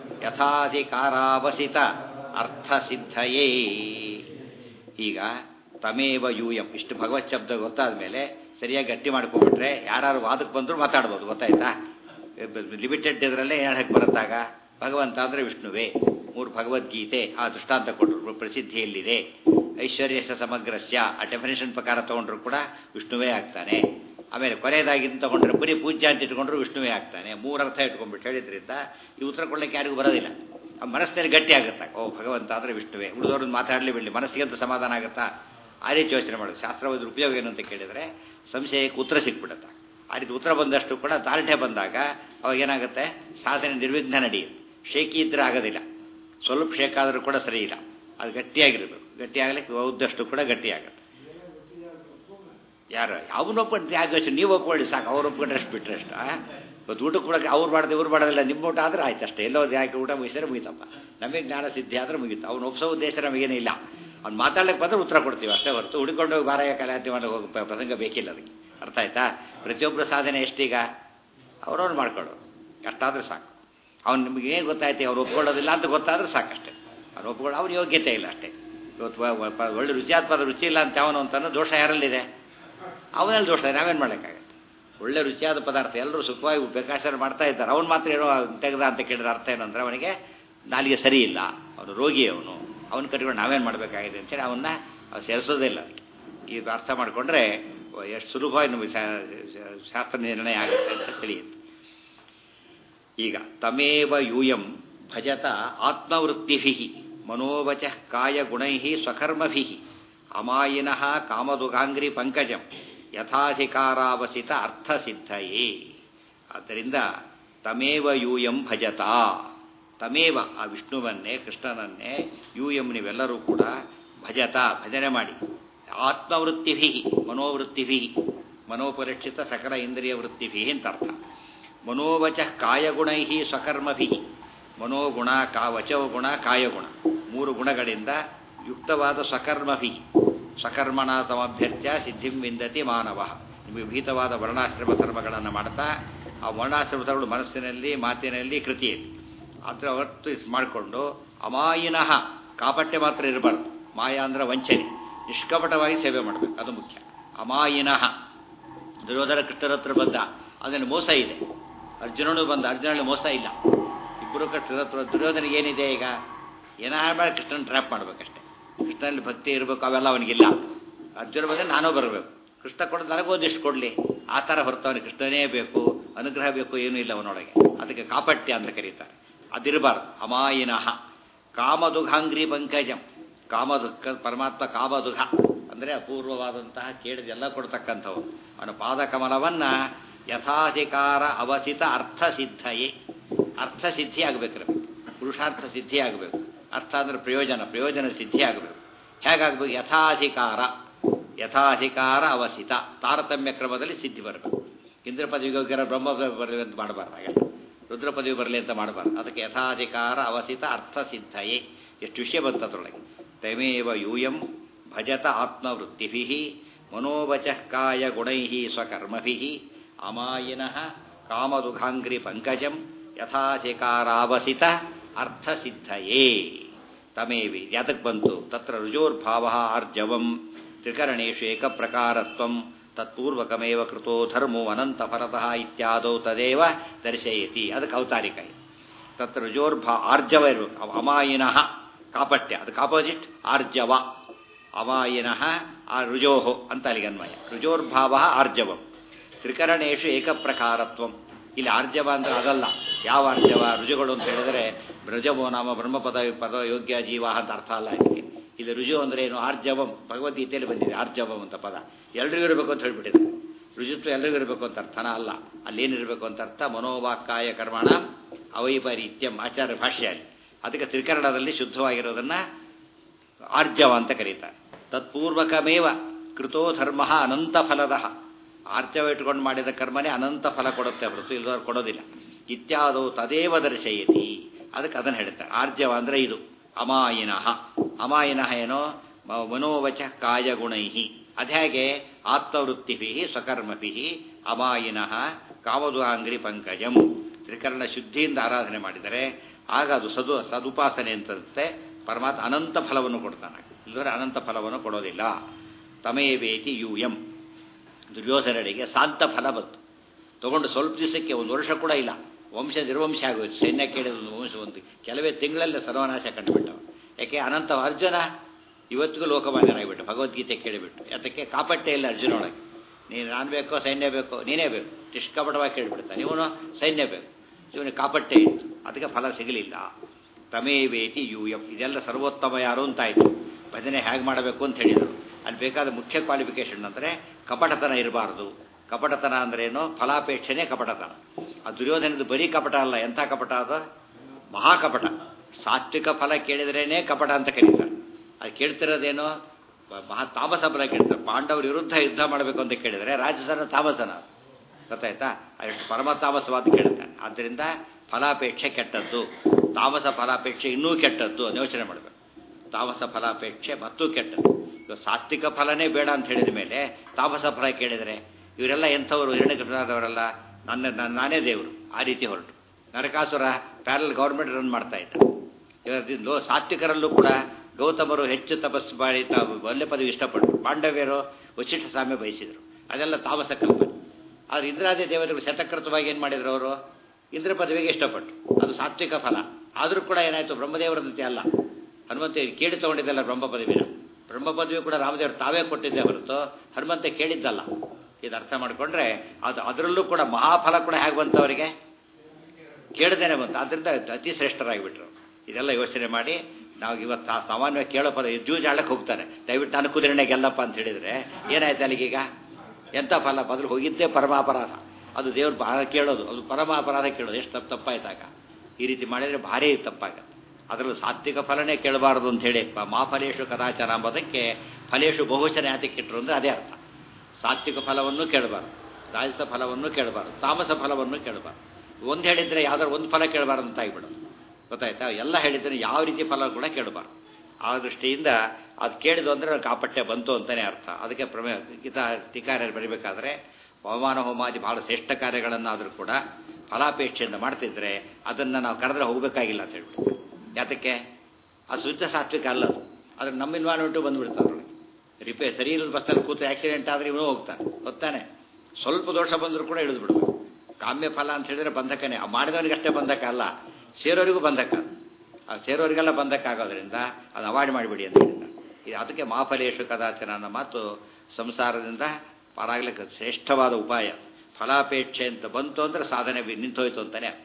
ಯಥಾಧಿಕಾರಾವಸಿತ ಅರ್ಥಸಿದ್ಧಯೇ ಈಗ ತಮೇವ ಯೂಯಂ ಇಷ್ಟು ಭಗವತ್ ಶಬ್ದ ಗೊತ್ತಾದ ಮೇಲೆ ಸರಿಯಾಗಿ ಗಟ್ಟಿ ಮಾಡ್ಕೊಂಡ್ಬಿಟ್ರೆ ಯಾರು ವಾದಕ್ಕೆ ಬಂದರೂ ಮಾತಾಡ್ಬೋದು ಗೊತ್ತಾಯ್ತಾ ಲಿಮಿಟೆಡ್ ಇದರಲ್ಲೇ ಹೇಳಕ್ಕೆ ಬರುತ್ತಾಗ ಭಗವಂತ ಅಂದರೆ ವಿಷ್ಣುವೇ ಮೂರು ಭಗವದ್ಗೀತೆ ಆ ದೃಷ್ಟಾಂತ ಕೊಟ್ಟರು ಪ್ರಸಿದ್ಧಿಯಲ್ಲಿದೆ ಐಶ್ವರ್ಯಸ ಸಮಗ್ರಸ್ಯ ಆ ಡೆಫಿನೇಷನ್ ಪ್ರಕಾರ ತಗೊಂಡ್ರು ಕೂಡ ವಿಷ್ಣುವೇ ಆಗ್ತಾನೆ ಆಮೇಲೆ ಕೊನೆಯದಾಗಿ ತಗೊಂಡ್ರೆ ಬರೀ ಪೂಜ್ಯ ಅಂತ ಇಟ್ಕೊಂಡ್ರು ವಿಷ್ಣುವೇ ಆಗ್ತಾನೆ ಮೂರು ಅರ್ಥ ಇಟ್ಕೊಂಡ್ಬಿಟ್ಟು ಹೇಳಿದ್ರಿಂದ ಈ ಉತ್ತರ ಕೊಡ್ಲಿಕ್ಕೆ ಯಾರಿಗೂ ಬರೋದಿಲ್ಲ ಆ ಮನಸ್ಸಿನಲ್ಲಿ ಗಟ್ಟಿ ಆಗುತ್ತಾ ಓ ಭಗವಂತ ಅಂದರೆ ವಿಷ್ಣುವೇ ಉಳಿದವ್ರನ್ನ ಮಾತಾಡಲಿ ಬಿಡಲಿ ಮನಸ್ಸಿಗಂತೂ ಸಮಾಧಾನ ಆಗುತ್ತಾ ಆ ರೀತಿ ಯೋಚನೆ ಮಾಡೋದು ಶಾಸ್ತ್ರವಾದ ಉಪಯೋಗ ಏನು ಅಂತ ಕೇಳಿದರೆ ಸಂಶಯಕ್ಕೆ ಉತ್ತರ ಸಿಕ್ಬಿಡುತ್ತೆ ಆ ರೀತಿ ಉತ್ತರ ಬಂದಷ್ಟು ಕೂಡ ತಾಲ್ಟೆ ಬಂದಾಗ ಅವಾಗ ಏನಾಗುತ್ತೆ ಸಾಧನೆ ನಿರ್ವಿಘ್ನ ನಡೆಯುತ್ತೆ ಶೇಕಿ ಇದ್ರೆ ಆಗೋದಿಲ್ಲ ಸ್ವಲ್ಪ ಶೇಕ್ ಆದರೂ ಕೂಡ ಸರಿ ಇಲ್ಲ ಅದು ಗಟ್ಟಿಯಾಗಿರಬೇಕು ಗಟ್ಟಿಯಾಗಲಿಕ್ಕೆ ಉದ್ದಷ್ಟು ಕೂಡ ಗಟ್ಟಿಯಾಗುತ್ತೆ ಯಾರು ಅವನು ಒಪ್ಕೊಂಡು ಯಾಕೆ ನೀವು ಒಪ್ಕೊಳ್ಳಿ ಸಾಕು ಅವ್ರು ಒಪ್ಕೊಂಡ್ರೆ ಅಷ್ಟು ಬಿಟ್ಟರೆ ಅಷ್ಟು ಇವತ್ತು ಊಟಕ್ಕೆ ಕೂಡ ಅವ್ರು ಮಾಡಿದೆ ಇವ್ರು ಮಾಡೋದಿಲ್ಲ ನಿಮ್ಮ ಊಟ ಆದರೆ ಆಯ್ತು ಅಷ್ಟೇ ಎಲ್ಲೋ ಯಾಕೆ ಊಟ ಮುಗಿಸಿದ್ರೆ ಮುಗಿತಪ್ಪ ನಮಗೆ ಜ್ಞಾನ ಸಿದ್ಧಿ ಆದರೆ ಮುಗೀತು ಅವ್ನು ಒಪ್ಸೋ ಉದ್ದೇಶ ನಮಗೇನೇ ಇಲ್ಲ ಅವ್ನು ಮಾತಾಡ್ಲಿಕ್ಕೆ ಬಂದ್ರೆ ಉತ್ತರ ಕೊಡ್ತೀವಿ ಅಷ್ಟೇ ಹೊರತು ಹುಡುಕೊಂಡು ಹೋಗಿ ಬಾರಾಯ ಕಲಾತಿ ಮಾಡಿ ಹೋಗಿ ಪ- ಪ್ರಸಂಗ ಬೇಕಿಲ್ಲ ಅದಕ್ಕೆ ಅರ್ಥ ಆಯ್ತಾ ಪ್ರತಿಯೊಬ್ಬರ ಸಾಧನೆ ಎಷ್ಟೀಗ ಅವ್ರವ್ರು ಮಾಡ್ಕೊಳ್ಳೋರು ಅಷ್ಟಾದ್ರೆ ಸಾಕು ಅವ್ನು ನಿಮಗೆ ಏನು ಗೊತ್ತಾಯ್ತು ಅವ್ರು ಒಪ್ಕೊಳ್ಳೋದಿಲ್ಲ ಅಂತ ಗೊತ್ತಾದ್ರೆ ಸಾಕಷ್ಟೇ ಅವ್ರು ಒಪ್ಕೊಳ್ಳೋ ಅವ್ರ ಯೋಗ್ಯತೆ ಇಲ್ಲ ಅಷ್ಟೇ ಇವತ್ತು ವ- ವ- ಪ- ಒಳ್ಳೆ ರುಚಿಯಾದ ಪದ ರುಚಿ ಇಲ್ಲ ಅಂತ ಅವನು ಅಂತಂದ್ರೆ ದೋಷ ಯಾರಲ್ಲಿದೆ ಅವನಲ್ಲಿ ದೋಷ ಇದೆ ನಾವೇನು ಮಾಡೋಕ್ಕಾಗತ್ತೆ ಒಳ್ಳೆ ರುಚಿಯಾದ ಪದಾರ್ಥ ಎಲ್ಲರೂ ಸುಖವಾಗಿ ಬೇಕಾಚಾರ ಮಾಡ್ತಾ ಇದ್ದಾರೆ ಅವ್ನು ಮಾತ್ರ ಏನೋ ತೆಗೆದ ಅಂತ ಕೇಳಿದ್ರೆ ಅರ್ಥ ಏನು ಅಂದರೆ ಅವನಿಗೆ ನಾಲಿಗೆ ಸರಿ ಇಲ್ಲ ಅವನು ರೋಗಿ ಅವನು ಅವನ ಕಟ್ಕೊಂಡು ನಾವೇನು ಮಾಡಬೇಕಾಗಿದೆ ಅಂತೇಳಿ ಅವನ್ನ ಅವ್ನು ಸೇರಿಸೋದಿಲ್ಲ ಅದಕ್ಕೆ ಇದು ಅರ್ಥ ಮಾಡಿಕೊಂಡ್ರೆ ಎಷ್ಟು ಸುಲಭವಾಗಿ ನಮಗೆ ಶಾ- ಶಾ- ಶಾಸ್ತ್ರ ನಿರ್ಣಯ ಆಗುತ್ತೆ ಅಂತ ತಿಳಿಯುತ್ತೆ ಈಗ ತಮೇವ ಯೂಯಂ ಭಜತ ಆತ್ಮವೃತ್ತಿಭಿ ಮನೋವಚ ಕಾಯಗುಣೈ ಸ್ವಕರ್ಮಭಿ ಅಮಾಯಿನಃ ಕಾಮದುಗಾಂಗ್ರಿ ಪಂಕಜಂ ಯಥಾಧಿಕಾರಾವಸಿತ ಅರ್ಥಸಿದ್ಧಯೇ ಆದ್ದರಿಂದ ತಮೇವ ಯೂಯಂ ಭಜತ ತಮೇವ ಆ ವಿಷ್ಣುವನ್ನೇ ಕೃಷ್ಣನನ್ನೇ ಯೂಯಂ ನೀವೆಲ್ಲರೂ ಕೂಡ ಭಜತ ಭಜನೆ ಮಾಡಿ ಆತ್ಮವೃತ್ತಿಭಿ ಮನೋವೃತ್ತಿಭಿ ಮನೋಪರೀಕ್ಷಿತ ಸಕಲ ಇಂದ್ರಿಯ ವೃತ್ತಿಭಿ ಅಂತ ಅರ್ಥ ಮನೋವಚ ಕಾಯಗುಣೈ ಸ್ವಕರ್ಮಭಿ ಮನೋಗುಣ ಕಾ ವಚಗುಣ ಕಾಯಗುಣ ಮೂರು ಗುಣಗಳಿಂದ ಯುಕ್ತವಾದ ಸ್ವಕರ್ಮಭಿ ಸ್ವಕರ್ಮಣ ಸಮಭ್ಯರ್ಚ್ಯ ಸಿದ್ಧಿಂ ವಿಂದತಿ ಮಾನವ ನಿಮಗೆ ಭೀತವಾದ ವರ್ಣಾಶ್ರಮ ಧರ್ಮಗಳನ್ನು ಮಾಡ್ತಾ ಆ ವರ್ಣಾಶ್ರಮ ಧರ್ಮಗಳು ಮನಸ್ಸಿನಲ್ಲಿ ಮಾತಿನಲ್ಲಿ ಕೃತಿಯಲ್ಲಿ ಅದರ ಹೊತ್ತು ಮಾಡಿಕೊಂಡು ಅಮಾಯಿನಃ ಕಾಪಟ್ಯ ಮಾತ್ರ ಇರಬಾರ್ದು ಮಾಯಾ ಅಂದ್ರೆ ವಂಚನೆ ನಿಷ್ಕಪಟವಾಗಿ ಸೇವೆ ಮಾಡಬೇಕು ಅದು ಮುಖ್ಯ ಅಮಾಯಿನಃ ದುರ್ಯೋಧನ ಕೃಷ್ಣರ ಹತ್ರ ಬಂದ ಅದರಲ್ಲಿ ಮೋಸ ಇದೆ ಅರ್ಜುನನು ಬಂದ ಅರ್ಜುನಲ್ಲಿ ಮೋಸ ಇಲ್ಲ ಇಬ್ಬರು ಕೃಷ್ಣರ ಹತ್ರ ದುರ್ಯೋಧನಿಗೆ ಏನಿದೆ ಈಗ ಏನಾರು ಮಾಡಿ ಕೃಷ್ಣನ ಟ್ರ್ಯಾಪ್ ಮಾಡ್ಬೇಕಷ್ಟೆ ಕೃಷ್ಣನಲ್ಲಿ ಭಕ್ತಿ ಇರಬೇಕು ಅವೆಲ್ಲ ಅವನಿಗಿಲ್ಲ ಅರ್ಜುನ ಬಂದರೆ ನಾನೂ ಬರಬೇಕು ಕೃಷ್ಣ ಕೊಡೋದು ನನಗೊಂದಿಷ್ಟು ಕೊಡಲಿ ಆ ಥರ ಹೊರತವನಿಗೆ ಕೃಷ್ಣನೇ ಬೇಕು ಅನುಗ್ರಹ ಬೇಕು ಏನೂ ಇಲ್ಲ ಅವನೊಳಗೆ ಅದಕ್ಕೆ ಕಾಪಟ್ಯ ಅಂತ ಕರೀತಾರೆ ಅದಿರಬಾರ್ದು ಅಮಾಯಿನಃ ಕಾಮದುಘಾಂಗ್ರಿ ಪಂಕಜಂ ಕಾಮದುಃಖ ಪರಮಾತ್ಮ ಕಾಮದುಘ ಅಂದರೆ ಅಪೂರ್ವವಾದಂತಹ ಕೇಳಿದೆಲ್ಲ ಕೊಡ್ತಕ್ಕಂಥವು ಅವನ ಪಾದಕಮಲವನ್ನ ಯಥಾಧಿಕಾರ ಅವಸಿತ ಅರ್ಥಸಿದ್ಧಯೇ ಅರ್ಥಸಿದ್ಧಿ ಆಗಬೇಕ್ರೆ ಪುರುಷಾರ್ಥ ಸಿದ್ಧಿ ಆಗಬೇಕು ಅರ್ಥ ಅಂದ್ರೆ ಪ್ರಯೋಜನ ಪ್ರಯೋಜನ ಸಿದ್ಧಿ ಆಗಬೇಕು ಹೇಗಾಗಬೇಕು ಯಥಾಧಿಕಾರ ಯಥಾಧಿಕಾರ ಅವಸಿತ ತಾರತಮ್ಯ ಕ್ರಮದಲ್ಲಿ ಸಿದ್ಧಿ ಬರಬೇಕು ಇಂದ್ರ ಪದವಿಗೆ ಹೋಗ್ಯಾರ ಬ್ರಹ್ಮ ಪದವಿ ಬರಲಿ ಅಂತ ಮಾಡಬಾರ್ದು ಹಾಗೆ ರುದ್ರ ಪದವಿ ಬರಲಿ ಅಂತ ಮಾಡಬಾರ್ದು ಅದಕ್ಕೆ ಯಥಾಧಿಕಾರ ಅವಸಿತ ಅರ್ಥ ಸಿದ್ಧಯೇ ಎಷ್ಟು ವಿಷಯ ಬಂತು ಅದರೊಳಗೆ ತಮೇವ ಯೂಯಂ ಭಜತ ಆತ್ಮವೃತ್ತಿಭಿ ಮನೋವಚ ಕಾಯ ಗುಣೈ ಸ್ವಕರ್ಮಭಿ ಅಮಾಯಿನಃ ಕಾಮದುಘಾಂಗ್ರಿ ಪಂಕಜಂ ಯಥಾಧಿಕಾರಾವಸಿತ ಅರ್ಥಸಿದ್ಧಯೇ ತಮೇವಿ ಯಾತಕ್ಕೆ ಬಂತು ತತ್ರ ರುಜೋರ್ಭಾವ ಆರ್ಜವಂ ತ್ರಿಕರಣೇಶು ಏಕಪ್ರಕಾರತ್ವಂ ತತ್ಪೂರ್ವಕಮೇವ ಕೃತೋ ಧರ್ಮೋ ಅನಂತ ಫಲತಃ ಇತ್ಯಾದೌ ತದೇವ ದರ್ಶಯತಿ ಅದಕ್ಕೆ ಔತಾರಿಕ ಇದು ತತ್ರ ರುಜೋರ್ಭಾ ಆರ್ಜವ ಇರಬೇಕು ಅವ ಅಮಾಯಿನಃ ಕಾಪಟ್ಯ ಅದಕ್ಕೆ ಆಪೋಸಿಟ್ ಆರ್ಜವ ಅಮಾಯಿನಃ ಆ ರುಜೋಹೋ ಅಂತ ಅಲ್ಲಿಗೆ ಅನ್ವಯ ರುಜೋರ್ಭಾವ ಆರ್ಜವಂ ತ್ರಿಕರಣೇಶು ಏಕಪ್ರಕಾರತ್ವಂ ಇಲ್ಲಿ ಆರ್ಜವ ಅಂದ್ರೆ ಅದಲ್ಲ ಯಾವ ಆರ್ಜವ ರುಜುಗಳು ಅಂತ ಹೇಳಿದ್ರೆ ರುಜವೋ ನಾಮ ಬ್ರಹ್ಮಪದ ಪದ ಯೋಗ್ಯ ಜೀವ ಅಂತ ಅರ್ಥ ಅಲ್ಲ ಇದಕ್ಕೆ ಇಲ್ಲಿ ರುಜು ಅಂದ್ರೆ ಏನು ಆರ್ಜವಂ ಭಗವದ್ಗೀತೆಯಲ್ಲಿ ಬಂದಿದೆ ಆರ್ಜವಂ ಅಂತ ಪದ ಎಲ್ರಿಗೂ ಇರಬೇಕು ಅಂತ ಹೇಳ್ಬಿಟ್ಟಿದೆ ರುಜುತ್ವ ಎಲ್ರಿಗೂ ಇರಬೇಕು ಅಂತ ಅರ್ಥನ ಅಲ್ಲ ಅಲ್ಲೇನಿರಬೇಕು ಅಂತ ಅರ್ಥ ಮನೋವಾಕ್ಕಾಯ ಕರ್ಮಣ ಅವೈಪರೀತ್ಯಂ ಆಚಾರ್ಯ ಭಾಷೆಯಲ್ಲಿ ಅದಕ್ಕೆ ತ್ರಿಕರಣದಲ್ಲಿ ಶುದ್ಧವಾಗಿರೋದನ್ನ ಆರ್ಜವ ಅಂತ ಕರೀತಾರೆ ತತ್ಪೂರ್ವಕಮೇವ ಕೃತೋ ಧರ್ಮ ಅನಂತ ಫಲದ ಆರ್ಜವ ಇಟ್ಕೊಂಡು ಮಾಡಿದ ಕರ್ಮನೇ ಅನಂತ ಫಲ ಕೊಡುತ್ತೆ ಹೊರತು ಇಲ್ಲದವ್ರು ಕೊಡೋದಿಲ್ಲ ಇತ್ಯಾದವು ತದೇವ ದರ್ಶಯತಿ ಅದಕ್ಕೆ ಅದನ್ನು ಹೇಳ್ತಾರೆ ಆರ್ಜವ ಅಂದ್ರೆ ಇದು ಅಮಾಯಿನಃ ಅಮಾಯಿನಃ ಏನೋ ಮ- ಮನೋವಚ ಕಾಯಗುಣೈ ಅದ್ಯಾಗೆ ಆತ್ಮವೃತ್ತಿಭಿ ಸ್ವಕರ್ಮಭಿ ಅಮಾಯಿನಃ ಕಾಮದುಹಾಂಗ್ರಿ ಪಂಕಜಂ ತ್ರಿಕರಣ ಶುದ್ಧಿಯಿಂದ ಆರಾಧನೆ ಮಾಡಿದರೆ ಆಗ ಅದು ಸದು ಸದುಪಾಸನೆ ಅಂತಂತೆ ಪರಮಾತ್ಮ ಅನಂತ ಫಲವನ್ನು ಕೊಡ್ತಾನೆ ಇಲ್ಲದ್ರೆ ಅನಂತ ಫಲವನ್ನು ಕೊಡೋದಿಲ್ಲ ತಮೇವೇತಿ ಯು ಎಂ ದುರ್ಯೋಧನರಿಗೆ ಶಾಂತ ಫಲ ಬಂತು ತಗೊಂಡು ಸ್ವಲ್ಪ ದಿವಸಕ್ಕೆ ಒಂದು ವರ್ಷ ಕೂಡ ಇಲ್ಲ ವಂಶ ನಿರ್ವಂಶ ಆಗೋಯ್ತು ಸೈನ್ಯ ಕೇಳಿದ ಒಂದು ವಂಶ ಒಂದು ಕೆಲವೇ ತಿಂಗಳಲ್ಲೇ ಸರ್ವನಾಶ ಕಂಡುಬಿಟ್ಟವ ಯಾಕೆ ಅನಂತ ಅರ್ಜುನ ಇವತ್ತಿಗೂ ಲೋಕಮಾನ್ಯನಾಗಿಬಿಟ್ಟು ಭಗವದ್ಗೀತೆ ಕೇಳಿಬಿಟ್ಟು ಯಾತಕ್ಕೆ ಕಾಪಟ್ಟೆ ಇಲ್ಲ ಅರ್ಜುನೊಳಗೆ ನೀನು ನಾನು ಬೇಕೋ ಸೈನ್ಯ ಬೇಕೋ ನೀನೇ ಬೇಕು ನಿಷ್ಕಪಟವಾಗಿ ಕೇಳಿಬಿಡ್ತಾನೆ ಇವನು ಸೈನ್ಯ ಬೇಕು ಇವನಿಗೆ ಕಾಪಟ್ಟೆ ಇತ್ತು ಅದಕ್ಕೆ ಫಲ ಸಿಗಲಿಲ್ಲ ತಮೇವೇತಿ ಯು ಎಂ ಇದೆಲ್ಲ ಸರ್ವೋತ್ತಮ ಯಾರು ಅಂತಾಯಿತು ಭಜನೆ ಹೇಗೆ ಮಾಡಬೇಕು ಅಂತ ಹೇಳಿದರು ಅಲ್ಲಿ ಬೇಕಾದ ಮುಖ್ಯ ಕ್ವಾಲಿಫಿಕೇಶನ್ ಅಂದರೆ ಕಪಟತನ ಇರಬಾರ್ದು ಕಪಟತನ ಅಂದ್ರೇನು ಫಲಾಪೇಕ್ಷೆನೇ ಕಪಟತನ ಆ ದುರ್ಯೋಧನದ ಬರೀ ಕಪಟ ಅಲ್ಲ ಎಂಥ ಕಪಟ ಅದು ಮಹಾಕಪಟ ಸಾತ್ವಿಕ ಫಲ ಕೇಳಿದ್ರೇನೆ ಕಪಟ ಅಂತ ಕರೀತಾರೆ ಅದು ಕೇಳ್ತಿರೋದೇನು ಮ- ಮಹಾ ತಾಮಸ ಫಲ ಕೇಳ್ತಾರೆ ಪಾಂಡವರ ವಿರುದ್ಧ ಯುದ್ಧ ಮಾಡಬೇಕು ಅಂತ ಕೇಳಿದರೆ ರಾಜಸನ ತಾಮಸನ ಅದು. ಗೊತ್ತಾಯ್ತಾ ಅದಷ್ಟು ಪರಮ ತಾಮಸವಾದ ಕೇಳ್ತಾನೆ ಆದ್ದರಿಂದ ಫಲಾಪೇಕ್ಷೆ ಕೆಟ್ಟದ್ದು ತಾಮಸ ಫಲಾಪೇಕ್ಷೆ ಇನ್ನೂ ಕೆಟ್ಟದ್ದು ಅದನ್ನ ಯೋಚನೆ ಮಾಡಬೇಕು ತಾಮಸ ಫಲಾಪೇಕ್ಷೆ ಮತ್ತು ಕೆಟ್ಟದ್ದು ಇವಾಗ ಸಾತ್ವಿಕ ಫಲನೇ ಬೇಡ ಅಂತ ಹೇಳಿದ ಮೇಲೆ ತಾಮಸ ಫಲ ಕೇಳಿದರೆ ಇವರೆಲ್ಲ ಎಂಥವರು ಹಿರಣ್ಯಕೃಷ್ಣರಾದವರೆಲ್ಲ ನನ್ನ ನನ್ನ- ನಾನೇ ದೇವರು ಆ ರೀತಿ ಹೊರಟು ನರಕಾಸುರ ಪ್ಯಾರಲ್ ಗೌರ್ಮೆಂಟ್ ರನ್ ಮಾಡ್ತಾ ಇದ್ದ ಇವತ್ತಿಂದು ಸಾತ್ವಿಕರಲ್ಲೂ ಕೂಡ ಗೌತಮರು ಹೆಚ್ಚು ತಪಸ್ಸು ಮಾಡಿ ತಾವು ಒಳ್ಳೆ ಪದವಿ ಇಷ್ಟಪಟ್ಟರು ಪಾಂಡವ್ಯರು ವಶಿಷ್ಠ ಸಾಮ್ಯ ಬಯಸಿದರು ಅದೆಲ್ಲ ತಾಮಸ ಕಲ್ಪನೆ ಆದರೆ ಇಂದ್ರಾದಿ ದೇವತೆಗಳು ಶತಕೃತವಾಗಿ ಏನು ಮಾಡಿದ್ರು ಅವರು ಇಂದ್ರ ಪದವಿಗೆ ಇಷ್ಟಪಟ್ಟರು ಅದು ಸಾತ್ವಿಕ ಫಲ ಆದರೂ ಕೂಡ ಏನಾಯಿತು ಬ್ರಹ್ಮದೇವರದಂತೆ ಅಲ್ಲ ಹನುಮಂತ ಕೇಳಿ ತಗೊಂಡಿದ್ದಲ್ಲ ಬ್ರಹ್ಮ ಪದವಿನ ಬ್ರಹ್ಮ ಪದವಿ ಕೂಡ ರಾಮದೇವರು ತಾವೇ ಕೊಟ್ಟಿದ್ದೇ ಹೊರತು ಹನುಮಂತ ಕೇಳಿದ್ದಲ್ಲ ಇದು ಅರ್ಥ ಮಾಡಿಕೊಂಡ್ರೆ ಅದು ಅದರಲ್ಲೂ ಕೂಡ ಮಹಾಫಲ ಕೂಡ ಹೇಗೆ ಬಂತು ಅವರಿಗೆ ಕೇಳದೇನೆ ಬಂತು ಅದರಿಂದ ಅತಿ ಶ್ರೇಷ್ಠರಾಗಿಬಿಟ್ರು ಇದೆಲ್ಲ ಯೋಚನೆ ಮಾಡಿ ನಾವು ಇವತ್ತು ಸಾ- ಸಾಮಾನ್ಯವಾಗಿ ಕೇಳೋ ಪದ ಜೂಜ್ ಆಳಕ್ಕೆ ಹೋಗ್ತಾರೆ ದಯವಿಟ್ಟು ನಾನು ಕುದುರೆನೆ ಗೆಲ್ಲಪ್ಪ ಅಂತ ಹೇಳಿದರೆ ಏನಾಯ್ತು ಅಲ್ಲಿಗೀಗ ಎಂಥ ಫಲ ಬದಲು ಹೋಗಿದ್ದೇ ಪರಮಾಪರಾಧ ಅದು ದೇವ್ರು ಬಹಳ ಕೇಳೋದು ಅದು ಪರಮಾಪರಾಧ ಕೇಳೋದು ಎಷ್ಟು ತಪ್ಪು ತಪ್ಪಾಯ್ತಾಗ ಈ ರೀತಿ ಮಾಡಿದರೆ ಭಾರಿ ತಪ್ಪಾಗತ್ತೆ ಅದರಲ್ಲೂ ಸಾತ್ವಿಕ ಫಲನೇ ಕೇಳಬಾರದು ಅಂತ ಹೇಳಿ ಪ- ಮಾಫಲೇಶು ಕದಾಚಾರ ಎಂಬುದಕ್ಕೆ ಫಲೇಶು ಬಹುವಚನ ಯಾತಕ್ಕೆ ಇಟ್ಟರು ಅಂದರೆ ಅದೇ ಅರ್ಥ ಸಾತ್ವಿಕ ಫಲವನ್ನು ಕೇಳಬಾರ್ದು ರಾಜಸ ಫಲವನ್ನು ಕೇಳಬಾರ್ದು ತಾಮಸ ಫಲವನ್ನು ಕೇಳಬಾರ್ದು ಒಂದು ಹೇಳಿದರೆ ಯಾವ್ದಾದ್ರು ಒಂದು ಫಲ ಕೇಳಬಾರ್ದು ಅಂತ ಆಗಿಬಿಡೋದು ಗೊತ್ತಾಯ್ತಾ ಎಲ್ಲ ಹೇಳಿದ್ರೆ ಯಾವ ರೀತಿ ಫಲ ಕೂಡ ಕೇಳಬಾರ್ದು ಆ ದೃಷ್ಟಿಯಿಂದ ಅದು ಕೇಳಿದು ಅಂದರೆ ಕಾಪಟ್ಯ ಬಂತು ಅಂತಲೇ ಅರ್ಥ ಅದಕ್ಕೆ ಪ್ರಮೇ ಗೀತ ಟೀಕಾರ್ಯರು ಬರೀಬೇಕಾದ್ರೆ ಪವಮಾನ ಹೋಮಾದಿ ಬಹಳ ಶ್ರೇಷ್ಠ ಕಾರ್ಯಗಳನ್ನಾದರೂ ಕೂಡ ಫಲಾಪೇಕ್ಷೆಯಿಂದ ಮಾಡ್ತಿದ್ರೆ ಅದನ್ನು ನಾವು ಕರೆದ್ರೆ ಹೋಗಬೇಕಾಗಿಲ್ಲ ಅಂತ ಹೇಳ್ಬಿಟ್ಟು ಯಾತಕ್ಕೆ ಅದು ಶುದ್ಧ ಸಾತ್ವಿಕ ಅಲ್ಲ ಅದು ಅದ್ರ ನಮ್ಮ ಇನ್ವಾಲ್ಮೆಂಟು ಬಂದ್ಬಿಡ್ತಾರೆ ಅವ್ರಿಗೆ ರಿಪೇರ್ ಸರಿ ಇಲ್ಲದ ಬಸ್ಸಲ್ಲಿ ಕೂತು ಆಕ್ಸಿಡೆಂಟ್ ಆದರೆ ಇವನು ಹೋಗ್ತಾನೆ ಗೊತ್ತಾನೆ ಸ್ವಲ್ಪ ದೋಷ ಬಂದರೂ ಕೂಡ ಇಳಿದು ಬಿಡ್ಬೇಕು ಕಾಮ್ಯ ಫಲ ಅಂತ ಹೇಳಿದ್ರೆ ಬಂಧಕನೇ ಆ ಮಾಡಿದವನಿಗಷ್ಟೇ ಬಂಧಕ ಅಲ್ಲ ಸೇರೋರಿಗೂ ಬಂಧಕ ಅದು. ಆ ಸೇರೋರಿಗೆಲ್ಲ ಬಂಧಕ ಆಗೋದ್ರಿಂದ ಅದು ಅವಾಯ್ಡ್ ಮಾಡಿಬಿಡಿ ಅಂತ ಹೇಳಿದ್ದಾರೆ ಇದು ಅದಕ್ಕೆ ಮಾಫಲೇಶು ಕದಾಚನ ಅನ್ನೋ ಮಾತು ಸಂಸಾರದಿಂದ ಪಾರಾಗ್ಲಿಕ್ಕೆ ಶ್ರೇಷ್ಠವಾದ ಉಪಾಯ ಫಲಾಪೇಕ್ಷೆ ಅಂತ ಬಂತು ಅಂದರೆ ಸಾಧನೆ ಬಿ- ನಿಂತೋಯ್ತು ಅಂತಲೇ ಅರ್ಥ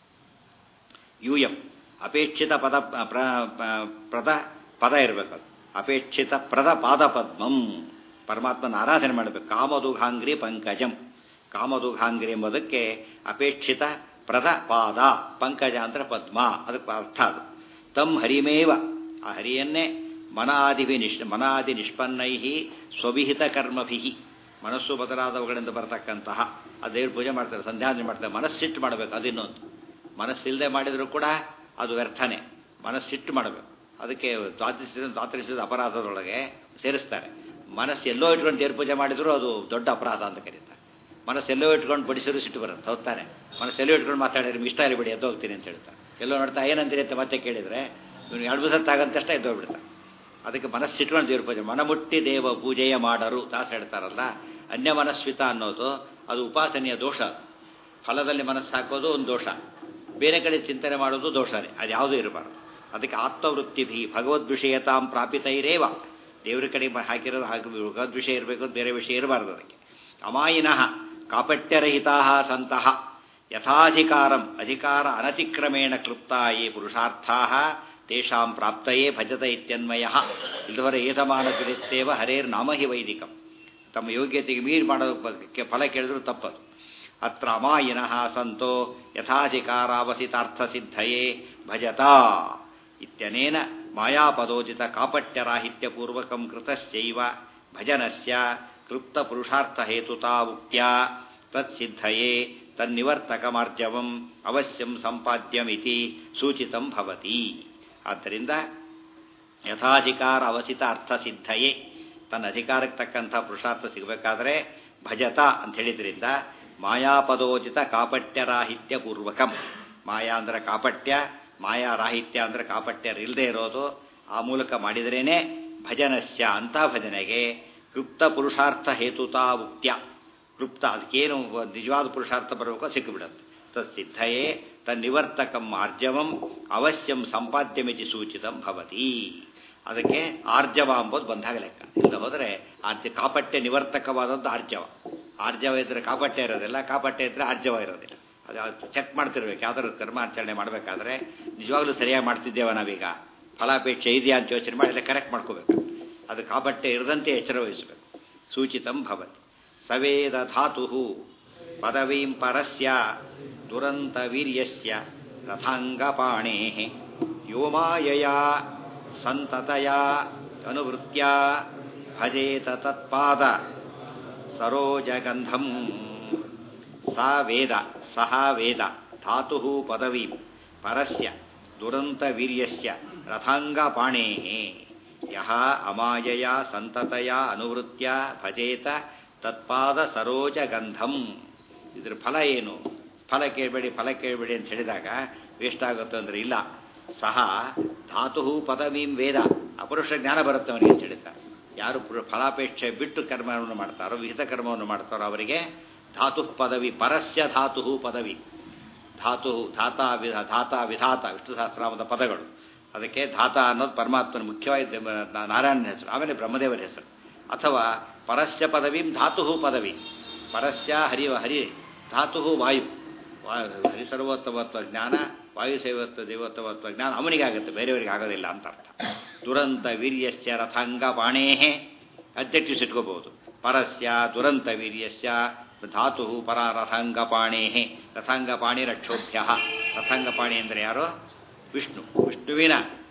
ಯು ಎಂ ಅಪೇಕ್ಷಿತ ಪದ ಪ್ರ ಪ- ಪ್ರದ ಪದ ಇರಬೇಕು ಅದು ಅಪೇಕ್ಷಿತ ಪ್ರದ ಪಾದ ಪದ್ಮಂ ಪರಮಾತ್ಮನ ಆರಾಧನೆ ಮಾಡಬೇಕು ಕಾಮದುಘಾಂಗ್ರಿ ಪಂಕಜಂ ಕಾಮದುಘಾಂಗ್ರಿ ಎಂಬುದಕ್ಕೆ ಅಪೇಕ್ಷಿತ ಪ್ರದ ಪಾದ ಪಂಕಜ ಅಂದ್ರೆ ಪದ್ಮ ಅದಕ್ಕೆ ಅರ್ಥ ಅದು ತಂ ಹರಿಮೇವ ಆ ಹರಿಯನ್ನೇ ಮನಾದಿಭಿ ನಿಷ್ ಮನಾದಿ ನಿಷ್ಪನ್ನೈ ಸ್ವವಿಹಿತ ಕರ್ಮಭಿ ಮನಸ್ಸು ಬದಲಾದವುಗಳಿಂದ ಬರತಕ್ಕಂತಹ ಆ ದೇವ್ರ ಪೂಜೆ ಮಾಡ್ತಾರೆ ಸಂಧ್ಯಾವಂದನೆ ಮಾಡ್ತಾರೆ ಮನಸ್ಸಿಟ್ಟು ಮಾಡಬೇಕು ಅದಿನ್ನೊಂದು ಮನಸ್ಸಿಲ್ಲದೆ ಮಾಡಿದರೂ ಕೂಡ ಅದು ವ್ಯರ್ಥನೆ ಮನಸ್ಸಿಟ್ಟು ಮಾಡಬೇಕು ಅದಕ್ಕೆ ದ್ವಾದಶಿದ ದ್ವಾದಶಿದ ಅಪರಾಧದೊಳಗೆ ಸೇರಿಸ್ತಾರೆ ಮನಸ್ಸು ಎಲ್ಲೋ ಇಟ್ಕೊಂಡು ದೇವ್ರ ಪೂಜೆ ಮಾಡಿದರೂ ಅದು ದೊಡ್ಡ ಅಪರಾಧ ಅಂತ ಕರೀತಾರೆ ಮನಸ್ಸು ಎಲ್ಲೋ ಇಟ್ಕೊಂಡು ಬಡಿಸಿದ್ರು ಸಿಟ್ಟು ಬರುತ್ತೆ ಹೌದಾನೆ ಮನಸ್ಸು ಎಲ್ಲೋ ಇಟ್ಕೊಂಡು ಮಾತಾಡಿದ್ರೆ ನಿಮ್ಗೆ ಇಷ್ಟ ಇಲ್ಲ ಬಿಡಿ ಎದ್ದು ಹೋಗ್ತೀನಿ ಅಂತ ಹೇಳ್ತಾರೆ ಎಲ್ಲೋ ನೋಡ್ತಾ ಏನಂತೀರಿ ಅಂತ ಮತ್ತೆ ಕೇಳಿದರೆ ಇವನು ಎರಡು ದಿವಸ ತಾಗಂತಷ್ಟೇ ಎದ್ದು ಹೋಗ್ಬಿಡ್ತಾರೆ ಅದಕ್ಕೆ ಮನಸ್ಸಿಟ್ಕೊಂಡು ದೇವ್ರ ಪೂಜೆ ಮನಮುಟ್ಟಿ ದೇವ ಪೂಜೆಯ ಮಾಡರು ದಾಸ ಹೇಳ್ತಾರಲ್ಲ ಅನ್ಯ ಮನಸ್ವಿತ ಅನ್ನೋದು ಅದು ಉಪಾಸನೆಯ ದೋಷ ಫಲದಲ್ಲಿ ಮನಸ್ಸು ಹಾಕೋದು ಒಂದು ದೋಷ ಬೇರೆ ಕಡೆ ಚಿಂತನೆ ಮಾಡೋದು ದೋಷನೇ ಅದು ಯಾವುದೂ ಇರಬಾರ್ದು ಅದಕ್ಕೆ ಆತ್ಮವೃತ್ತಿಭಿ ಭಗವದ್ ವಿಷಯತಾಂ ಪ್ರಾಪಿತೈರೇವ ದೇವ್ರ ಕಡೆ ಮ- ಹಾಕಿರೋದು ಹಾಗೆ ಭಗವದ್ ವಿಷಯ ಇರಬೇಕು ಬೇರೆ ವಿಷಯ ಇರಬಾರ್ದು ಅದಕ್ಕೆ ಅಮಾಯಿನಃ ಕಾಪಟ್ಯರಹಿತಾ ಸಂತಹ ಯಥಾಧಿಕಾರಂ ಅಧಿಕಾರ ಅನತಿಕ್ರಮೇಣ ಕ್ಲುಪ್ತಾ ಯೇ ಪುರುಷಾರ್ಥಾ ತೇಷಾಂ ಪ್ರಾಪ್ತಯೇ ಭಜತ ಇತ್ಯನ್ವಯ ಇಲ್ಲವರ ಏತಮಾನ ದುರಿತ್ತೇವ ಹರೇರ್ ನಾಮ ಹಿ ವೈದಿಕಂ ತಮ್ಮ ಯೋಗ್ಯತೆಗೆ ಮೀರಿ ಮಾಡೋದಕ್ಕೆ ಫಲ ಕೇಳಿದ್ರು ತಪ್ಪದು ಅತ್ರ ಅಮಾಯಿನಃ ಸಂತೋ ಯಥಾಧಿಕಾರಾವಸಿತಾರ್ಥ ಸಿದ್ಧಯೇ ಭಜತಾ ಇತ್ಯನೇನ ಮಾಯಾಪದೋಚಿತ ಕಾಪಟ್ಯರಾಹಿತ್ಯಪೂರ್ವಕಂ ಕೃತಶ್ಚೈವ ಭಜನಸ್ಯ ಕೃಪ್ತ ಪುರುಷಾರ್ಥ ಹೇತುತಾ ಉಕ್ತ್ಯಾ ತತ್ಸಿದ್ಧಯೇ ತನ್ನಿವರ್ತಕಮಾರ್ಜವಂ ಅವಶ್ಯಂ ಸಂಪಾದ್ಯಮಿತಿ ಸೂಚಿತಂ ಭವತಿ ಆದ್ದರಿಂದ ಯಥಾಧಿಕಾರ ಅವಸಿತ ಅರ್ಥ ಸಿದ್ಧಯೇ ತನ್ನ ಅಧಿಕಾರಕ್ಕೆ ತಕ್ಕಂಥ ಪುರುಷಾರ್ಥ ಸಿಗಬೇಕಾದ್ರೆ ಭಜತ ಅಂತ ಹೇಳಿದ್ರಿಂದ ಮಾಯಾಪದೋಚಿತ ಕಾಪಟ್ಯರಾಹಿತ್ಯ ಪೂರ್ವಕಂ ಮಾಯಾ ಅಂದ್ರೆ ಕಾಪಟ್ಯ ಮಾಯಾ ರಾಹಿತ್ಯ ಅಂದ್ರೆ ಕಾಪಟ್ಯ ಇಲ್ಲದೆ ಇರೋದು ಆ ಮೂಲಕ ಮಾಡಿದ್ರೇನೆ ಭಜನಸ್ಯ ಅಂತ ಭಜನೆಗೆ ಕೃಪ್ತ ಪುರುಷಾರ್ಥ ಹೇತುತಾ ಉಕ್ತ್ಯ ಕೃಪ್ತ ಅದಕ್ಕೇನು ನಿಜವಾದ ಪುರುಷಾರ್ಥ ಬರಬೇಕೋ ಸಿಕ್ಕಿಬಿಡುತ್ತೆ ತತ್ಸಿದ್ಧಯೇ ತನ್ನಿವರ್ತಕಂ ಆರ್ಜವಂ ಅವಶ್ಯಂ ಸಂಪಾದ್ಯಮಿತಿ ಸೂಚಿತಂ ಭವತಿ ಅದಕ್ಕೆ ಆರ್ಜವ ಎಂಬುದು ಬಂದಾಗ ಲೆಕ್ಕ ಇಲ್ಲ ಹೋದರೆ ಆರ್ಜ ಕಾಪಟ್ಯ ನಿವರ್ತಕವಾದದ್ದು ಆರ್ಜವ ಆರ್ಜವ ಇದ್ರೆ ಕಾಪಟ್ಯ ಇರೋದಿಲ್ಲ ಕಾಪಟ್ಯ ಇದ್ರೆ ಆರ್ಜವ ಇರೋದಿಲ್ಲ ಅದು ಚೆಕ್ ಮಾಡ್ತಿರ್ಬೇಕು ಯಾವ್ದಾದ್ರು ಕರ್ಮಾಚರಣೆ ಮಾಡಬೇಕಾದ್ರೆ ನಿಜವಾಗ್ಲೂ ಸರಿಯಾಗಿ ಮಾಡ್ತಿದ್ದೇವ ನಾವೀಗ ಫಲಾಪೇಕ್ಷೆ ಇದೆಯಾ ಅಂತ ಯೋಚನೆ ಮಾಡಿ ಕರೆಕ್ಟ್ ಮಾಡ್ಕೋಬೇಕು ಅದು ಕಾಪಟ್ಯ ಇರದಂತೆ ಎಚ್ಚರ ವಹಿಸಬೇಕು ಸೂಚಿತಂ ಭವತಿ ಸವೇದ ಧಾತು ಪದವೀಂ ಪರಸ್ಯ ದುರಂತ ವೀರ್ಯಸ್ಯ ರಥಾಂಗಪಾಣೇ ಯೋಮಾಯಯ ಸಂತತಯ ಅನುವೃತ್ಯ ಭಜೇತ ತತ್ಪಾದ ಸರೋಜಗಂಧಂ ಸಾ ವೇದ ಸಹ ವೇದ ಧಾತು ಪದವೀಂ ಪರಸ್ಯ ದುರಂತ ವೀರ್ಯಸ್ಯ ರಥಾಂಗಪಾಣೇ ಯಹ ಅಮಾಯಯ ಸಂತತಯ ಅನುವೃತ್ಯ ಭಜೇತ ತತ್ಪಾದ ಸರೋಜ ಗಂಧಂ ಇದ್ರ ಫಲ ಏನು ಫಲ ಕೇಳಬೇಡಿ ಫಲ ಕೇಳಬೇಡಿ ಅಂತ ಹೇಳಿದಾಗ ವೇಸ್ಟ್ ಆಗುತ್ತೆ ಅಂದ್ರೆ ಇಲ್ಲ ಸಹ ಧಾತು ಪದವೀಂ ವೇದ ಅಪುರುಷ ಜ್ಞಾನ ಬರುತ್ತೆ ಅವನಿಗೆ ಅಂತ ಹೇಳ್ತಾರೆ ಯಾರು ಪುರು- ಫಲಾಪೇಕ್ಷೆ ಬಿಟ್ಟು ಕರ್ಮವನ್ನು ಮಾಡ್ತಾರೋ ವಿಹಿತ ಕರ್ಮವನ್ನು ಮಾಡ್ತಾರೋ ಅವರಿಗೆ ಧಾತು ಪದವಿ ಪರಸ್ಯ ಧಾತು ಪದವಿ ಧಾತು ಧಾತ ವಿಧ ಧಾತ ವಿಧಾತ ವಿಷ್ಣು ಸಹಸ್ರಾಮದ ಪದಗಳು ಅದಕ್ಕೆ ಧಾತ ಅನ್ನೋದು ಪರಮಾತ್ಮನ ಮುಖ್ಯವಾಗಿ ನಾರಾಯಣನ ಹೆಸರು ಆಮೇಲೆ ಬ್ರಹ್ಮದೇವರ ಹೆಸರು ಅಥವಾ ಪರಸ್ಯ ಪದವಿಂ ಧಾತು ಪದವಿ ಪರಸ್ಯ ಹರಿ ಹರಿ ಧಾತು ವಾಯು ವಾ- ಹರಿ ಸರ್ವೋತ್ತಮತ್ವ ಜ್ಞಾನ ವಾಯು ಸೇವತ್ವ ದೇವೋತ್ತಮತ್ವ ಜ್ಞಾನ ಅವನಿಗಾಗುತ್ತೆ ಬೇರೆಯವರಿಗೆ ಆಗೋದಿಲ್ಲ ಅಂತ ಅರ್ಥ ದುರಂತ ವೀರ್ಯಶ್ಚ ರಥಾಂಗ ಬಾಣೇಹೇ ಅಬ್ಜೆಕ್ಟಿವ್ಸ್ ಇಟ್ಕೋಬಹುದು ಪರಸ್ಯ ದುರಂತ ವೀರ್ಯಸ್ಯ ಧಾತು ಪರ ರಥಾಂಗಪಾಣೇ ರಥಾಂಗಪಾಣಿ ರಕ್ಷೋಭ್ಯ ರಥಾಂಗಪಾಣಿ ಅಂದರೆ ಯಾರು ವಿಷ್ಣು ವಿಷ್ಣುವಿನ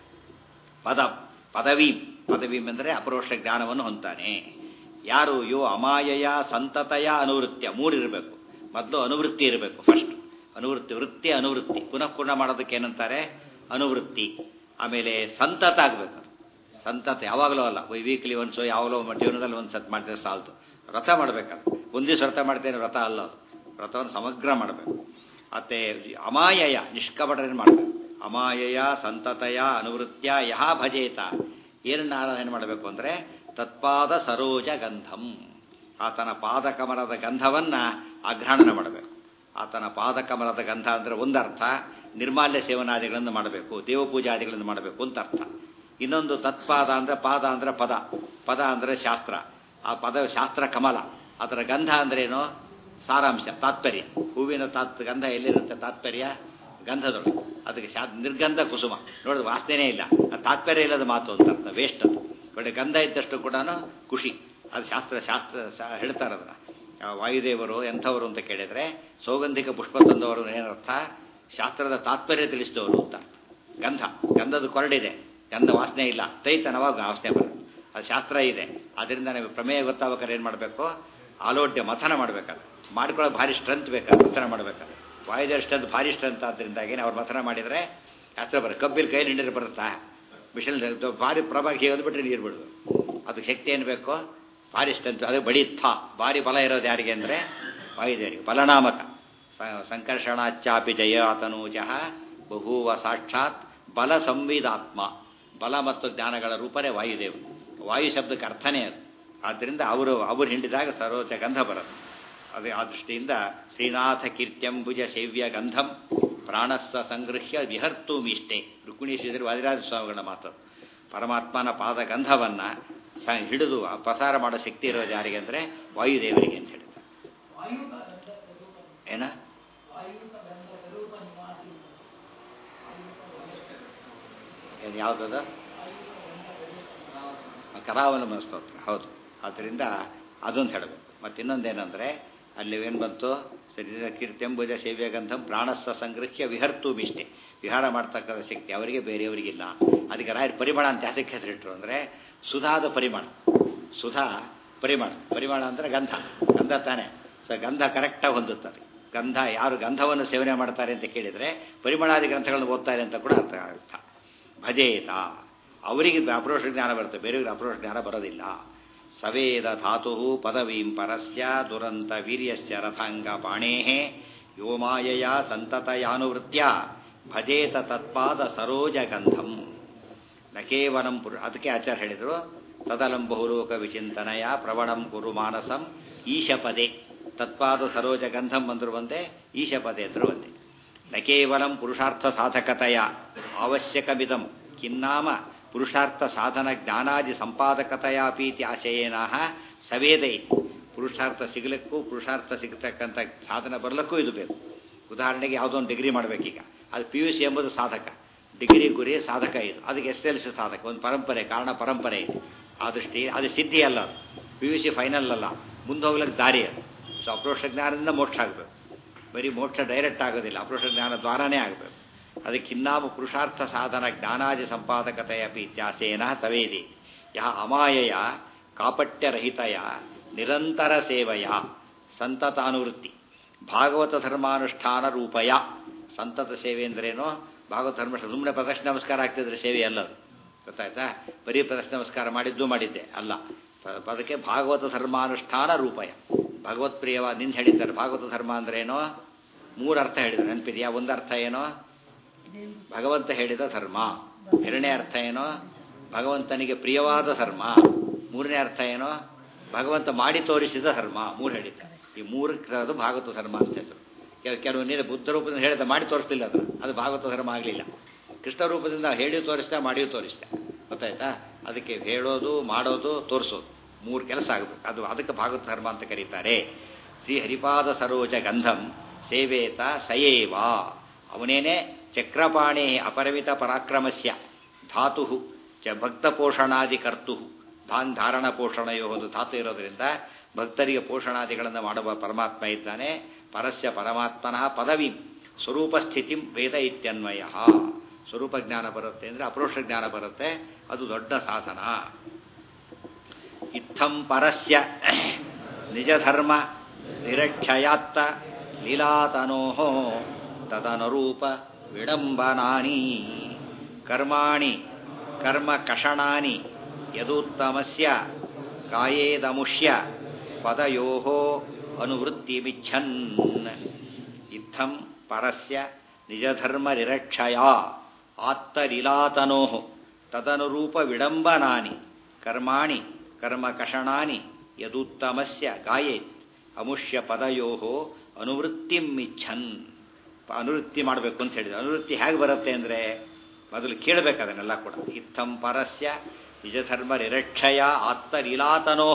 ಪದ ಪದವೀಂ ಪದವೀಂ ಅಂದರೆ ಅಪರೋಕ್ಷ ಜ್ಞಾನವನ್ನು ಹೊಂತಾನೆ ಯಾರು ಯೋ ಅಮಾಯಯ ಸಂತತಯ ಅನುವೃತ್ಯ ಮೂರಿರಬೇಕು ಮೊದಲು ಅನುವೃತ್ತಿ ಇರಬೇಕು ಫಸ್ಟ್ ಅನುವೃತ್ತಿ ವೃತ್ತಿ ಅನುವೃತ್ತಿ ಪುನಃ ಪೂರ್ಣ ಮಾಡೋದಕ್ಕೆ ಏನಂತಾರೆ ಅನುವೃತ್ತಿ ಆಮೇಲೆ ಸಂತತ ಆಗಬೇಕು ಸಂತತ ಯಾವಾಗಲೂ ಅಲ್ಲ ವೀಕ್ಲಿ ಒನ್ಸು ಯಾವಾಗಲೂ ಒಮ್ಮೆ ಜೀವನದಲ್ಲಿ ಒಂದು ಸತ್ ಮಾಡಿದ್ರೆ ಸಾಲ್ತು ವ್ರತ ಮಾಡಬೇಕಲ್ಲ ಒಂದು ದಿವಸ ವ್ರತ ಮಾಡ್ತೇನೆ ವ್ರತ ಅಲ್ಲ ಅದು ವ್ರತವನ್ನು ಸಮಗ್ರ ಮಾಡಬೇಕು ಮತ್ತೆ ಅಮಾಯಯ ನಿಷ್ಕಪಟನೆ ಮಾಡಬೇಕು ಅಮಾಯಯ ಸಂತತಯ ಅನುವೃತ್ಯ ಯಹ ಭಜೇತ ಏನನ್ನ ಆರಾಧನೆ ಮಾಡಬೇಕು ಅಂದರೆ ತತ್ಪಾದ ಸರೋಜ ಗಂಧಂ ಆತನ ಪಾದಕಮಲದ ಗಂಧವನ್ನ ಆಗ್ರಹಣ ಮಾಡಬೇಕು ಆತನ ಪಾದಕಮಲದ ಗಂಧ ಅಂದರೆ ಒಂದರ್ಥ ನಿರ್ಮಾಲ್ಯ ಸೇವನಾದಿಗಳನ್ನು ಮಾಡಬೇಕು ದೇವಪೂಜಾದಿಗಳನ್ನು ಮಾಡಬೇಕು ಅಂತ ಅರ್ಥ ಇನ್ನೊಂದು ತತ್ಪಾದ ಅಂದರೆ ಪಾದ ಅಂದರೆ ಪದ ಪದ ಅಂದರೆ ಶಾಸ್ತ್ರ ಆ ಪದ ಶಾಸ್ತ್ರ ಕಮಲ ಅದರ ಗಂಧ ಅಂದ್ರೇನು ಸಾರಾಂಶ ತಾತ್ಪರ್ಯ ಹೂವಿನ ತಾತ್ ಗಂಧ ಎಲ್ಲಿರುತ್ತೆ ತಾತ್ಪರ್ಯ ಗಂಧದೊಳಗೆ ಅದಕ್ಕೆ ಶಾ ನಿರ್ಗಂಧ ಕುಸುಮ ನೋಡಿದ್ರೆ ವಾಸನೆ ಇಲ್ಲ ಆ ತಾತ್ಪರ್ಯ ಇಲ್ಲದ ಮಾತು ಅಂತ ಅರ್ಥ ವೇಸ್ಟ್ ಅದು ಒಳ್ಳೆ ಗಂಧ ಇದ್ದಷ್ಟು ಕೂಡ ಖುಷಿ ಅದು ಶಾಸ್ತ್ರ ಶಾಸ್ತ್ರ ಶಾ- ಹೇಳ್ತಾರೆ ಅದನ್ನ ಆ ವಾಯುದೇವರು ಎಂಥವರು ಅಂತ ಕೇಳಿದ್ರೆ ಸೌಗಂಧಿಕ ಪುಷ್ಪ ತಂದವರು ಏನರ್ಥ ಶಾಸ್ತ್ರದ ತಾತ್ಪರ್ಯ ತಿಳಿಸಿದವರು ಅಂತ ಅರ್ಥ. ಗಂಧ ಗಂಧದ ಕೊರಡಿದೆ ಗಂಧ ವಾಸನೆ ಇಲ್ಲ ತೈತನವಾಗ ವಾಸನೆ ಬರುತ್ತೆ ಅದು ಶಾಸ್ತ್ರ ಇದೆ ಅದರಿಂದ ನಾವು ಪ್ರಮೇಯ ಗೊತ್ತಾಗ್ಬೇಕಾದ್ರೆ ಏನು ಮಾಡಬೇಕು ಆಲೋಡ್ಯ ಮಥನ ಮಾಡಬೇಕಾದ್ರೆ ಮಾಡ್ಕೊಳ್ಳೋ ಭಾರಿ ಸ್ಟ್ರೆಂತ್ ಬೇಕಾದ್ರೆ ಮಥನ ಮಾಡಬೇಕಾದ್ರೆ ವಾಯುದೇವ ಸ್ಟ್ರೆಂತ್ ಭಾರಿ ಸ್ಟ್ರೆಂತ್ ಆದ್ದರಿಂದಾಗಿ ಅವ್ರು ಮಥನ ಮಾಡಿದರೆ ಶಾಸ್ತ್ರ ಬರುತ್ತೆ ಕಬ್ಬಿನ ಕೈಯಲ್ಲಿ ನೀರು ಬರುತ್ತಾ ಮಿಷನ್ ಭಾರಿ ಪ್ರಭಾಗ ಬಿಟ್ಟರೆ ನೀರು ಬಿಡೋದು ಅದಕ್ಕೆ ಶಕ್ತಿ ಏನು ಬೇಕು ಭಾರಿ ಸ್ಟ್ರೆಂತ್ ಅದು ಬಡಿ ಥಾ ಭಾರಿ ಬಲ ಇರೋದು ಯಾರಿಗೆ ಅಂದರೆ ವಾಯುದೇವರಿಗೆ ಬಲನಾಮಕ ಸ- ಸಂಕರ್ಷಣಾಚ್ಚಾಪಿ ಜಯಾತನೂಜಃ ಬಹೂವ ಸಾಕ್ಷಾತ್ ಬಲ ಸಂವಿದಾತ್ಮ ಬಲ ಮತ್ತು ಜ್ಞಾನಗಳ ರೂಪನೇ ವಾಯುದೇವರು ವಾಯು ಶಬ್ದಕ್ಕೆ ಅರ್ಥನೇ ಅದು ಆದ್ದರಿಂದ ಅವರು ಅವರು ಹಿಂಡಿದಾಗ ಸರೋಜ ಗಂಧ ಬರುತ್ತೆ ಅದೇ ಆ ದೃಷ್ಟಿಯಿಂದ ಶ್ರೀನಾಥ ಕೀರ್ತ್ಯಂಬುಜ ಸೇವ್ಯ ಗಂಧಂ ಪ್ರಾಣಸ್ಸ ಸಂಗೃಹ್ಯ ವಿಹರ್ತು ಮೀಷ್ಟೆ ರುಕ್ಮಿಣೀಶ್ವರಿ ವಾದಿರಾಜ ಸ್ವಾಮಿಗಳ ಮಾತು ಪರಮಾತ್ಮನ ಪಾದ ಗಂಧವನ್ನ ಸ ಹಿಡಿದು ಆ ಪ್ರಸಾರ ಮಾಡೋ ಶಕ್ತಿ ಇರೋದು ಯಾರಿಗೆ ಅಂದರೆ ವಾಯುದೇವರಿಗೆ ಅಂತ ಹೇಳಿದ ಏನ ಏನು ಯಾವುದದು ಕರಾವಲಂಬನ ಸ್ತೋತ್ರ ಹೌದು ಆದ್ದರಿಂದ ಅದೊಂದು ಹೇಳಬೇಕು ಮತ್ತು ಇನ್ನೊಂದೇನೆಂದರೆ ಅಲ್ಲಿ ಏನು ಬಂತು ಶರೀರ ಕೀರ್ತಿಂಬುಜ ಸೇವ್ಯಗಂಧಂ ಪ್ರಾಣಸ್ಸ ಸಂಗ್ರಹ್ಯ ವಿಹರ್ತು ಮಿಷ್ಟೆ ವಿಹಾರ ಮಾಡ್ತಕ್ಕಂಥ ಶಕ್ತಿ ಅವರಿಗೆ ಬೇರೆಯವರಿಗಿಲ್ಲ ಅದಕ್ಕೆ ರಾಯರ್ ಪರಿಮಳ ಅಂತ ಯಾತಕ್ಕೆ ಹೆಸರಿಟ್ಟರು ಅಂದರೆ ಸುಧಾದ ಪರಿಮಳ ಸುಧಾ ಪರಿಮಳ ಪರಿಮಳ ಅಂದರೆ ಗಂಧ ಗಂಧ ತಾನೇ ಸೊ ಗಂಧ ಕರೆಕ್ಟಾಗಿ ಹೊಂದುತ್ತದೆ ಗಂಧ ಯಾರು ಗಂಧವನ್ನು ಸೇವನೆ ಮಾಡ್ತಾರೆ ಅಂತ ಕೇಳಿದರೆ ಪರಿಮಳಾದಿ ಗ್ರಂಥಗಳನ್ನು ಓದ್ತಾರೆ ಅಂತ ಕೂಡ ಅರ್ಥ ಅರ್ಥ ಭಜೇತ ಅವರಿಗೆ ಅಪ್ರೋಷ ಜ್ಞಾನ ಬರುತ್ತೆ ಬೇರೆಯವರಿಗೆ ಅಪ್ರೋಷ ಜ್ಞಾನ ಬರೋದಿಲ್ಲ ಸವೇದ ಧಾತು ಪದವೀಂ ಪರಸ್ಯ ದುರಂತ ವೀರ್ಯಶ್ಚ ರಥಾಂಗ ಬಾಣೇ ಯೋಮಾಯಯ ಸಂತತಯಾನುವೃತ್ಯ ಭಜೇತ ತತ್ಪಾದ ಸರೋಜ ಗಂಧಂ ನ ಕೇವಲಂ ಪುರು ಅದಕ್ಕೆ ಆಚಾರ್ಯ ಹೇಳಿದರು ತದಲಂ ಬಹುಲೋಕ ವಿಚಿಂತನಯ ಪ್ರವಣಂ ಕುರು ಮಾನಸಂ ಈಶಪದೆ ತತ್ಪಾದ ಸರೋಜ ಗಂಧಂ ಅಂದ್ರು ಒಂದೇ ಈಶಪದೆ ಅಂದ್ರು ಒಂದೇ ನ ಕೇವಲಂ ಪುರುಷಾರ್ಥ ಸಾಧಕತೆಯ ಅವಶ್ಯಕಮಿದಂ ಕಿನ್ನಾಮ ಪುರುಷಾರ್ಥ ಸಾಧನ ಜ್ಞಾನಾದಿ ಸಂಪಾದಕತೆಯ ಪ್ರೀತಿ ಆಶಯೇನ ಸವೇದೈ ಪುರುಷಾರ್ಥ ಸಿಗಲಿಕ್ಕೂ ಪುರುಷಾರ್ಥ ಸಿಗತಕ್ಕಂಥ ಸಾಧನ ಬರಲಿಕ್ಕೂ ಇದು ಬೇಕು ಉದಾಹರಣೆಗೆ ಯಾವುದೋ ಒಂದು ಡಿಗ್ರಿ ಮಾಡಬೇಕೀಗ ಅದು ಪಿ ಯು ಸಿ ಎಂಬುದು ಸಾಧಕ ಡಿಗ್ರಿ ಗುರಿ ಸಾಧಕ ಇದು ಅದಕ್ಕೆ ಎಸ್ ಎಲ್ ಸಿ ಸಾಧಕ ಒಂದು ಪರಂಪರೆ ಕಾರಣ ಪರಂಪರೆ ಇದೆ ಆ ದೃಷ್ಟಿ ಅದು ಸಿದ್ಧಿ ಅಲ್ಲ ಅದು ಪಿ ಯು ಸಿ ಫೈನಲ್ ಅಲ್ಲ ಮುಂದೆ ಹೋಗ್ಲಿಕ್ಕೆ ದಾರಿ ಅದು ಸೊ ಅಪ್ರೋಷ ಜ್ಞಾನದಿಂದ ಮೋಕ್ಷ ಆಗಬೇಕು ಬರೀ ಮೋಕ್ಷ ಡೈರೆಕ್ಟ್ ಆಗೋದಿಲ್ಲ ಅಪ್ರೋಷ ಜ್ಞಾನ ದ್ವಾರಾನೇ ಆಗಬೇಕು ಅದಕ್ಕೆ ಇನ್ನಾಮ ಪುರುಷಾರ್ಥ ಸಾಧನ ಜ್ಞಾನಾದಿ ಸಂಪಾದಕತೆಯ ಇತ್ಯಾಸೇನ ಸವೇದಿ ಯಹ ಅಮಾಯಯ ಕಾಪಟ್ಯರಹಿತಯ ನಿರಂತರ ಸೇವೆಯ ಸಂತತಾನುವೃತ್ತಿ ಭಾಗವತ ಧರ್ಮಾನುಷ್ಠಾನ ರೂಪಯ ಸಂತತ ಸೇವೆ ಅಂದ್ರೇನು ಭಾಗವತ ಧರ್ಮ ಸುಮ್ಮನೆ ಪ್ರದಕ್ಷಿಣ ನಮಸ್ಕಾರ ಆಗ್ತಿದ್ರೆ ಸೇವೆ ಅಲ್ಲ ಅದು ಗೊತ್ತಾಯ್ತಾ ಬರೀ ಪ್ರದಕ್ಷಿಣ ನಮಸ್ಕಾರ ಮಾಡಿದ್ದು ಮಾಡಿದ್ದೆ ಅಲ್ಲ ಪ- ಅದಕ್ಕೆ ಭಾಗವತ ಧರ್ಮಾನುಷ್ಠಾನ ರೂಪಾಯ ಭಗವತ್ ಪ್ರಿಯವಾದ ನಿಂದು ಹೇಳಿದ್ದಾರೆ ಭಾಗವತ ಧರ್ಮ ಅಂದ್ರೆ ಏನೋ ಮೂರು ಅರ್ಥ ಹೇಳಿದ್ದಾರೆ ನೆನಪಿದೆಯಾ ಒಂದು ಅರ್ಥ ಏನೋ ಭಗವಂತ ಹೇಳಿದ ಧರ್ಮ ಎರಡನೇ ಅರ್ಥ ಏನೋ ಭಗವಂತನಿಗೆ ಪ್ರಿಯವಾದ ಧರ್ಮ ಮೂರನೇ ಅರ್ಥ ಏನೋ ಭಗವಂತ ಮಾಡಿ ತೋರಿಸಿದ ಧರ್ಮ ಮೂರು ಹೇಳಿದ್ದ ಈ ಮೂರಕ್ಕೆ ಅದು ಭಾಗವತ ಧರ್ಮ ಅಂತ ಹೆಸರು ಕೆಲ- ಕೆಲವು ನೀನು ಬುದ್ಧ ರೂಪದಿಂದ ಹೇಳಿದ ಮಾಡಿ ತೋರಿಸ್ತಿಲ್ಲ ಅದು ಅದು ಭಾಗವತ ಧರ್ಮ ಆಗಲಿಲ್ಲ ಕೃಷ್ಣ ರೂಪದಿಂದ ಹೇಳಿಯೂ ತೋರಿಸ್ತಾ ಮಾಡಿಯೂ ತೋರಿಸ್ತಾ ಗೊತ್ತಾಯ್ತಾ ಅದಕ್ಕೆ ಹೇಳೋದು ಮಾಡೋದು ತೋರಿಸೋದು ಮೂರು ಕೆಲಸ ಆಗಬೇಕು ಅದು ಅದಕ್ಕೆ ಭಾಗವತ ಧರ್ಮ ಅಂತ ಕರೀತಾರೆ ಶ್ರೀ ಹರಿಪಾದ ಸರೋಜ ಗಂಧಂ ಸೇವೇತ ಸಯೇವ ಅವನೇನೆ ಚಕ್ರಪಾಣಿ ಅಪರಿಮಿತ ಪರಾಕ್ರಮಸ್ಯ ಧಾತು ಚ ಭಕ್ತ ಪೋಷಣಾದಿ ಕರ್ತು ಧಾನ್ ಧಾರಣ ಪೋಷಣೆಯೋ ಒಂದು ಧಾತು ಇರೋದ್ರಿಂದ ಭಕ್ತರಿಗೆ ಪೋಷಣಾದಿಗಳನ್ನು ಮಾಡುವ ಪರಮಾತ್ಮ ಇದ್ದಾನೆ ಪರಸ್ಯ ಪರಮಾತ್ಮನಃ ಪದವಿ ಸ್ವರೂಪ ಸ್ಥಿತಿ ವೇದ ಇತ್ಯನ್ವಯ ಸ್ವರೂಪ ಜ್ಞಾನ ಬರುತ್ತೆ ಅಂದರೆ ಅಪರೋಕ್ಷ ಜ್ಞಾನ ಬರುತ್ತೆ ಅದು ದೊಡ್ಡ ಸಾಧನ ಇತ್ತಂ ಪರಸ್ಯ ನಿಜಧರ್ಮ ನಿರಕ್ಷಯಾತ್ತ ಲೀಲಾತನೋ ತದನುರೂಪ ವಿಡಂಬನಾನಿ ಕರ್ಮಾಣಿ ಕರ್ಮ ಕಷಣಾನಿ ಯದೂತ್ತಮಸ್ಯ ಕಾಯೇದಮುಷ್ಯ ಪದಯೋ ಅನುವೃತ್ತಿಮಿಚ್ಛನ್ ಇತ್ತಂ ಪರಸ್ಯ ನಿಜಧರ್ಮ ನಿರಕ್ಷಯ ಆತ್ತಲೀಲಾತನೋ ತದನುರೂಪ ವಿಡಂಬನಾನಿ ಕರ್ಮಾಣಿ ಕರ್ಮಕಷಣಾನಿ ಯದುತ್ತಮಸ್ಯ ಗಾಯೇತ್ ಅಮುಷ್ಯ ಪದಯೋ ಅನುವೃತ್ತಿಂ ಇಚ್ಛನ್ ಅನುವೃತ್ತಿ ಮಾಡಬೇಕು ಅಂತ ಹೇಳಿದ್ರು ಅನುವೃತ್ತಿ ಹೇಗೆ ಬರುತ್ತೆ ಅಂದರೆ ಮೊದಲು ಕೇಳಬೇಕು ಅದನ್ನೆಲ್ಲ ಕೂಡ ಇತ್ತಂ ಪರಸ್ಯ ನಿಜಧರ್ಮ ನಿರಕ್ಷಯ ಆತ್ತಲೀಲಾತನೋ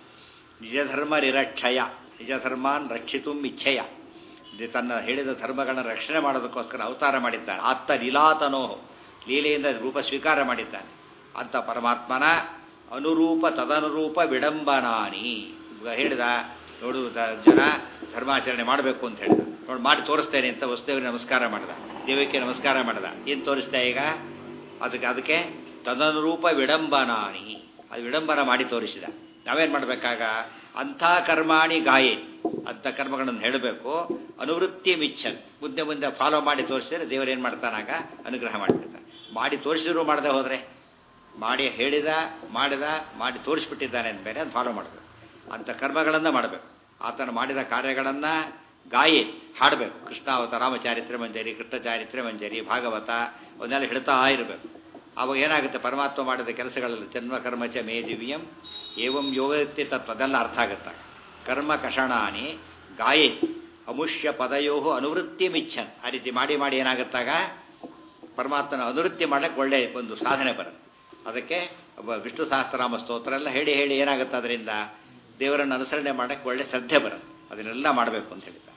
ನಿಜಧರ್ಮ ನಿರಕ್ಷಯ ನಿಜಧರ್ಮಾನ್ ರಕ್ಷಿತು ಇಚ್ಛೆಯ ಇದು ತನ್ನ ಹೇಳಿದ ಧರ್ಮಗಳನ್ನ ರಕ್ಷಣೆ ಮಾಡೋದಕ್ಕೋಸ್ಕರ ಅವತಾರ ಮಾಡಿದ್ದಾನೆ ಆತ್ತ ಲೀಲಾತನೋ ಲೀಲೆಯಿಂದ ರೂಪ ಸ್ವೀಕಾರ ಮಾಡಿದ್ದಾನೆ ಅಂತ ಪರಮಾತ್ಮನ ಅನುರೂಪ ತದನುರೂಪ ವಿಡಂಬನಾನಿ ಇವಾಗ ಹೇಳಿದ ನೋಡು ದ- ಜನ ಧರ್ಮಾಚರಣೆ ಮಾಡಬೇಕು ಅಂತ ಹೇಳಿದ ನೋಡಿ ಮಾಡಿ ತೋರಿಸ್ತೇನೆ ಅಂತ ವಸ್ತುವಿಗೆ ನಮಸ್ಕಾರ ಮಾಡಿದ ದೇವಕ್ಕೆ ನಮಸ್ಕಾರ ಮಾಡಿದ ಏನು ತೋರಿಸ್ತಾ ಈಗ ಅದಕ್ಕೆ ಅದಕ್ಕೆ ತದನುರೂಪ ವಿಡಂಬನಾನಿ ಅದು ವಿಡಂಬನ ಮಾಡಿ ತೋರಿಸಿದ ನಾವೇನು ಮಾಡಬೇಕಾಗ ಅಂಥ ಕರ್ಮಾಣಿ ಗಾಯೆ ಅಂಥ ಕರ್ಮಗಳನ್ನು ಹೇಳಬೇಕು ಅನುವೃತ್ತಿ ಮಿಚ್ಚನ್ ಮುಂದೆ ಮುಂದೆ ಫಾಲೋ ಮಾಡಿ ತೋರಿಸಿದ್ರೆ ದೇವರು ಏನು ಮಾಡ್ತಾನಾಗ ಅನುಗ್ರಹ ಮಾಡಿಬಿಡ್ತಾನೆ ಮಾಡಿ ತೋರಿಸಿದ್ರು ಮಾಡದೆ ಹೋದರೆ ಮಾಡಿ ಹೇಳಿದ ಮಾಡಿದ ಮಾಡಿ ತೋರಿಸ್ಬಿಟ್ಟಿದ್ದಾನೆ ಅಂದಮೇಲೆ ಅದು ಫಾಲೋ ಮಾಡಬೇಕು ಅಂಥ ಕರ್ಮಗಳನ್ನು ಮಾಡಬೇಕು ಆತನು ಮಾಡಿದ ಕಾರ್ಯಗಳನ್ನು ಗಾಯೆ ಹಾಡಬೇಕು ಕೃಷ್ಣಾವತ ರಾಮಚಾರಿತ್ರೆ ಮಂಜರಿ ಕೃಷ್ಣ ಚಾರಿತ್ರೆ ಮಂಜರಿ ಭಾಗವತ ಅವನ್ನೆಲ್ಲ ಹೇಳ್ತಾ ಇರಬೇಕು ಆವಾಗ ಏನಾಗುತ್ತೆ ಪರಮಾತ್ಮ ಮಾಡಿದ ಕೆಲಸಗಳಲ್ಲಿ ಜನ್ಮ ಕರ್ಮ ಚ ಮೇ ದಿವ್ಯಂ ಏವಂ ಯೋಗತ್ಯ ತತ್ವ ಅದೆಲ್ಲ ಅರ್ಥ ಆಗುತ್ತೆ ಕರ್ಮ ಕಷಣಾನಿ ಗಾಯೆ ಅಮುಷ್ಯ ಪದಯೋ ಅನುವೃತ್ತಿ ಮಿಚ್ಚನ್ ಆ ರೀತಿ ಮಾಡಿ ಮಾಡಿ ಏನಾಗುತ್ತಾಗ ಪರಮಾತ್ಮನ ಅನುವೃತ್ತಿ ಮಾಡಕ್ಕೆ ಒಳ್ಳೆ ಒಂದು ಸಾಧನೆ ಬರುತ್ತೆ ಅದಕ್ಕೆ ಒಬ್ಬ ವಿಷ್ಣು ಸಹಸ್ರನಾಮ ಸ್ತೋತ್ರ ಎಲ್ಲ ಹೇಳಿ ಹೇಳಿ ಏನಾಗುತ್ತೆ ಅದರಿಂದ ದೇವರನ್ನು ಅನುಸರಣೆ ಮಾಡಕ್ಕೆ ಒಳ್ಳೆ ಶ್ರದ್ಧೆ ಬರುತ್ತೆ ಅದನ್ನೆಲ್ಲ ಮಾಡಬೇಕು ಅಂತ ಹೇಳಿದ್ದಾರೆ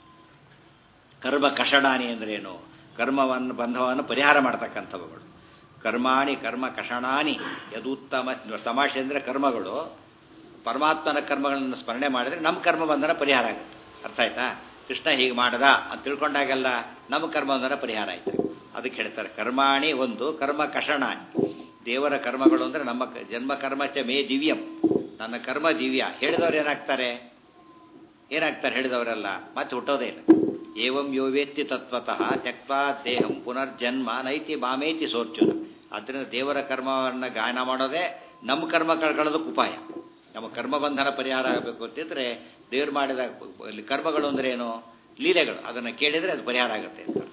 ಕರ್ಮ ಕಷಣಾನಿ ಅಂದ್ರೆ ಏನು ಕರ್ಮವನ್ನು ಬಂಧವನ್ನು ಪರಿಹಾರ ಮಾಡ್ತಕ್ಕಂಥವುಗಳು ಕರ್ಮಾಣಿ ಕರ್ಮ ಕಷಣಾನಿ ಯದುತ್ತಮ ತಮಾಷೆ ಅಂದರೆ ಕರ್ಮಗಳು ಪರಮಾತ್ಮನ ಕರ್ಮಗಳನ್ನು ಸ್ಮರಣೆ ಮಾಡಿದ್ರೆ ನಮ್ಮ ಕರ್ಮ ಬಂಧನ ಪರಿಹಾರ ಆಗುತ್ತೆ ಅರ್ಥ ಆಯ್ತಾ ಕೃಷ್ಣ ಹೀಗೆ ಮಾಡದ ಅಂತ ತಿಳ್ಕೊಂಡಾಗೆಲ್ಲ ನಮ್ಮ ಕರ್ಮ ಬಂಧನ ಪರಿಹಾರ ಆಯ್ತು ಅದಕ್ಕೆ ಹೇಳ್ತಾರೆ ಕರ್ಮಾಣಿ ಒಂದು ಕರ್ಮ ಕಷಣಾನಿ ದೇವರ ಕರ್ಮಗಳು ಅಂದರೆ ನಮ್ಮ ಕ- ಜನ್ಮ ಕರ್ಮ ಚ ಮೇ ದಿವ್ಯಂ ನನ್ನ ಕರ್ಮ ದಿವ್ಯ ಹೇಳಿದವರು ಏನಾಗ್ತಾರೆ ಏನಾಗ್ತಾರೆ ಹೇಳಿದವರೆಲ್ಲ ಮತ್ತೆ ಹುಟ್ಟೋದೇ ಇಲ್ಲ ಏವಂ ಯೋ ವೇತ್ತಿ ತತ್ವತಃ ತ್ಯಕ್ವಾ ದೇಹಂ ಪುನರ್ಜನ್ಮ ನೈತಿ ಮಾಮೇತಿ ಸೋರ್ಚುನ ಆದ್ದರಿಂದ ದೇವರ ಕರ್ಮವನ್ನು ಗಾಯನ ಮಾಡೋದೇ ನಮ್ಮ ಕರ್ಮ ಕಳ್ಕೊಳ್ಳೋದಕ್ಕೆ ಉಪಾಯ ನಮ್ಮ ಕರ್ಮಬಂಧನ ಪರಿಹಾರ ಆಗಬೇಕು ಅಂತಿದ್ರೆ ದೇವರು ಮಾಡಿದ ಇಲ್ಲಿ ಕರ್ಮಗಳು ಅಂದ್ರೆ ಏನು ಲೀಲೆಗಳು ಅದನ್ನು ಕೇಳಿದರೆ ಅದು ಪರಿಹಾರ ಆಗುತ್ತೆ ಅಂತ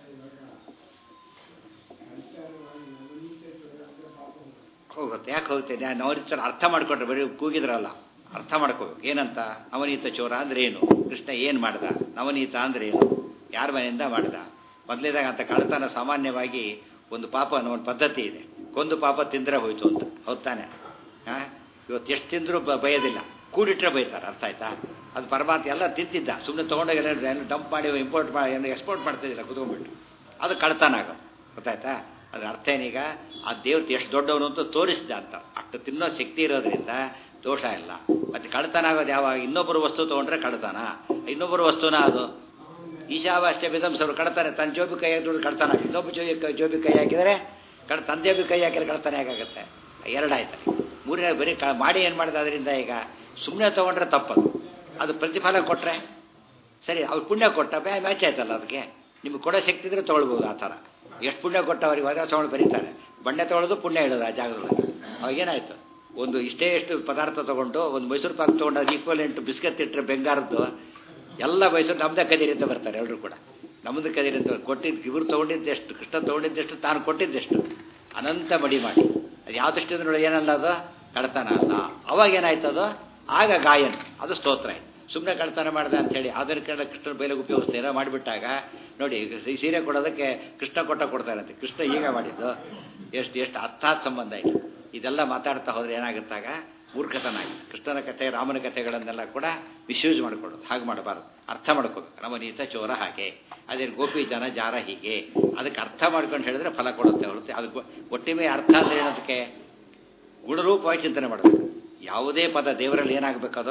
ಹೋಗುತ್ತೆ ಯಾಕೆ ಹೋಗುತ್ತೆ ನಾನು ನವನೀತ ಅರ್ಥ ಮಾಡ್ಕೊಂಡ್ರೆ ಬರೀ ಕೂಗಿದ್ರಲ್ಲ ಅರ್ಥ ಮಾಡ್ಕೋಬೇಕು ಏನಂತ ನವನೀತ ಚೋರ ಅಂದ್ರೆ ಏನು ಕೃಷ್ಣ ಏನು ಮಾಡ್ದ ನವನೀತ ಅಂದ್ರೆ ಏನು ಯಾರ ಮನೆಯಿಂದ ಮಾಡ್ದ ಮೊದಲೇದಾಗ ಅಂತ ಕಳ್ತನ ಸಾಮಾನ್ಯವಾಗಿ ಒಂದು ಪಾಪ ಅನ್ನೋ ಒಂದು ಪದ್ಧತಿ ಇದೆ ಕೊಂದು ಪಾಪ ತಿಂದ್ರೆ ಹೋಯ್ತು ಅಂತ ಹೌದ್ ತಾನೆ ಹಾಂ ಇವತ್ತು ಎಷ್ಟು ತಿಂದರೂ ಬೈಯೋದಿಲ್ಲ ಕೂಡಿಟ್ರೆ ಬೈತಾರೆ ಅರ್ಥ ಆಯ್ತಾ ಅದು ಪರಮಾತ್ಮ ಎಲ್ಲ ತಿಂತಿದ್ದ ಸುಮ್ಮನೆ ತೊಗೊಂಡೋಗಿ ಎಲ್ಲ ಡಂಪ್ ಮಾಡಿ ಇಂಪೋರ್ಟ್ ಮಾಡಿ ಏನು ಎಕ್ಸ್ಪೋರ್ಟ್ ಮಾಡ್ತಿದ್ದಿಲ್ಲ ಕುತ್ಕೊಂಡ್ಬಿಟ್ಟು ಅದು ಕಳ್ತನ ಆಗೋ ಗೊತ್ತಾಯ್ತಾ ಅದ್ರ ಅರ್ಥ ಏನೀಗ ಆ ದೇವ್ರು ಎಷ್ಟು ದೊಡ್ಡವನು ಅಂತ ತೋರಿಸಿದ ಅಂತ ಅಷ್ಟು ತಿನ್ನೋ ಶಕ್ತಿ ಇರೋದ್ರಿಂದ ದೋಷ ಇಲ್ಲ ಮತ್ತೆ ಕಳ್ತನ ಆಗೋದು ಯಾವಾಗ ಇನ್ನೊಬ್ಬರು ವಸ್ತು ತೊಗೊಂಡ್ರೆ ಕಳ್ತನ ಇನ್ನೊಬ್ಬರು ವಸ್ತುನ ಅದು ಈಶಾವಾಸ್ಯ ವಿಧಂಸರು ಕಳ್ತಾನೆ ತನ್ನ ಜೋಬಿ ಕೈ ಹಾಕಿದ್ರು ಕಳ್ತಾನ ಇನ್ನೊಬ್ಬ ಜೋಬಿ ಕೈ ಜೋಬಿ ಕೈ ಹಾಕಿದರೆ ಕಳ್ ತನ್ನ ಜೋಬಿ ಕೈ ಹಾಕಿದ್ರೆ ಕಳ್ತಾನೆ ಹೇಗಾಗುತ್ತೆ ಎರಡಾಯ್ತಲ್ಲಿ ಮೂರನೇ ಬರೀ ಕ ಮಾಡಿ ಏನು ಮಾಡಿದ ಅದರಿಂದ ಈಗ ಸುಮ್ಮನೆ ತೊಗೊಂಡ್ರೆ ತಪ್ಪದು ಅದು ಪ್ರತಿಫಲ ಕೊಟ್ಟರೆ ಸರಿ ಅವ್ರು ಪುಣ್ಯ ಕೊಟ್ಟ ಮ್ಯಾಚ್ ಆಯ್ತಲ್ಲ ಅದಕ್ಕೆ ನಿಮಗೆ ಕೊಡೋ ಶಕ್ತಿ ಇದ್ರೆ ತೊಗೊಳ್ಬೋದು ಆ ಥರ ಎಷ್ಟು ಪುಣ್ಯ ಕೊಟ್ಟವರಿಗೆ ಹೋದ್ರೆ ತೊಗೊಂಡು ಬರೀತಾರೆ ಬಣ್ಣೆ ತೊಗೊಳ್ಳೋದು ಪುಣ್ಯ ಹೇಳೋದು ಆ ಜಾಗದಲ್ಲಿ ಅವಾಗೇನಾಯ್ತು ಒಂದು ಇಷ್ಟೇ ಎಷ್ಟು ಪದಾರ್ಥ ತೊಗೊಂಡು ಒಂದು ಮೈಸೂರು ಪಾಕ್ ತೊಗೊಂಡು ಅದು ಈಕ್ವಲೆಂಟ್ ಬಿಸ್ಕೆಟ್ ಇಟ್ಟರೆ ಬೆಂಗಾರದ್ದು ಎಲ್ಲ ಮೈಸೂರು ನಮ್ದೇ ಕದೀರಿ ಅಂತ ಬರ್ತಾರೆ ಎಲ್ಲರೂ ಕೂಡ ನಮ್ಮದು ಕದೀರಿ ಅಂತ ಕೊಟ್ಟಿದ್ದು ಇವರು ತೊಗೊಂಡಿದ್ದೆಷ್ಟು ಕೃಷ್ಣ ತೊಗೊಂಡಿದ್ದೆಷ್ಟು ತಾನು ಕೊಟ್ಟಿದ್ದೆಷ್ಟು ಅನಂತ ಮಡಿ ಮಾಡಿ ಅದು ಯಾವ ದೃಷ್ಟಿಯಿಂದ ನೋಡಿ ಏನಲ್ಲ ಅದು ಕಳ್ತನ ಅಲ್ಲ ಅವಾಗ ಏನಾಯ್ತು ಅದು ಆಗ ಗಾಯನ ಅದು ಸ್ತೋತ್ರ ಆಯ್ತು ಸುಮ್ಮನೆ ಕಳ್ತನ ಮಾಡಿದೆ ಅಂತೇಳಿ ಅದರ ಕಡೆ ಕೃಷ್ಣ ಬೈಲಿಗೆ ಉಪಯೋಗಿಸ್ತೀರ ಮಾಡಿಬಿಟ್ಟಾಗ ನೋಡಿ ಈ ಸೀರೆ ಕೊಡೋದಕ್ಕೆ ಕೃಷ್ಣ ಕೊಟ್ಟ ಕೊಡ್ತಾರಂತೆ ಕೃಷ್ಣ ಈಗ ಮಾಡಿದ್ದು ಎಷ್ಟು ಎಷ್ಟು ಅರ್ಥಾತ್ ಸಂಬಂಧ ಇದೆ ಇದೆಲ್ಲ ಮಾತಾಡ್ತಾ ಹೋದ್ರೆ ಏನಾಗುತ್ತಾಗ ಮೂರ್ಖತನ ಆಗಿದೆ ಕೃಷ್ಣನ ಕಥೆ ರಾಮನ ಕಥೆಗಳನ್ನೆಲ್ಲ ಕೂಡ ಮಿಸ್ಯೂಸ್ ಮಾಡ್ಕೊಳ್ಳೋದು ಹಾಗೆ ಮಾಡಬಾರ್ದು ಅರ್ಥ ಮಾಡ್ಕೋಬೇಕು ರಮಣೀತ ಚೋರ ಹಾಗೆ ಅದೇ ಗೋಪಿ ಜನ ಜಾರ ಹೀಗೆ ಅದಕ್ಕೆ ಅರ್ಥ ಮಾಡ್ಕೊಂಡು ಹೇಳಿದ್ರೆ ಫಲ ಕೊಡುತ್ತೆ ಹೊರತು ಅದಕ್ಕೆ ಒಟ್ಟಿಮೆ ಅರ್ಥ ಅಂದ್ರೆ ಏನದಕ್ಕೆ ಗುಣರೂಪವಾಗಿ ಚಿಂತನೆ ಮಾಡಬೇಕು ಯಾವುದೇ ಪದ ದೇವರಲ್ಲಿ ಏನಾಗಬೇಕದು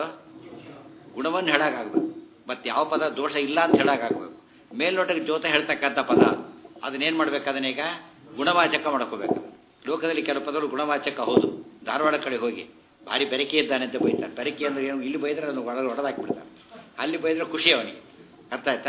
ಗುಣವನ್ನು ಹೇಳೋಕ್ಕಾಗಬೇಕು ಮತ್ತು ಯಾವ ಪದ ದೋಷ ಇಲ್ಲ ಅಂತ ಹೇಳೋಕ್ಕಾಗಬೇಕು ಮೇಲ್ನೋಟಕ್ಕೆ ಜೋತ ಹೇಳ್ತಕ್ಕಂಥ ಪದ ಅದನ್ನೇನು ಮಾಡ್ಬೇಕು ಅದನ್ನೀಗ ಗುಣವಾಚಕ ಮಾಡ್ಕೋಬೇಕು ಲೋಕದಲ್ಲಿ ಕೆಲವು ಪದಗಳು ಗುಣವಾಚಕ ಹೌದು ಧಾರವಾಡ ಕಡೆ ಹೋಗಿ ಭಾರಿ ಬೆರಕೆ ಇದ್ದಾನೆ ಅಂತ ಬೈತಾರೆ ಬೆರಕೆ ಅಂದ್ರೆ ಏನು ಇಲ್ಲಿ ಬೈದ್ರೆ ಅದನ್ನು ಒಳಗೆ ಹೊಡೆದಾಕ್ಬಿಡ್ತಾರೆ ಅಲ್ಲಿ ಬೈದ್ರೆ ಖುಷಿ ಅವನಿಗೆ ಅರ್ಥ ಆಯ್ತಾ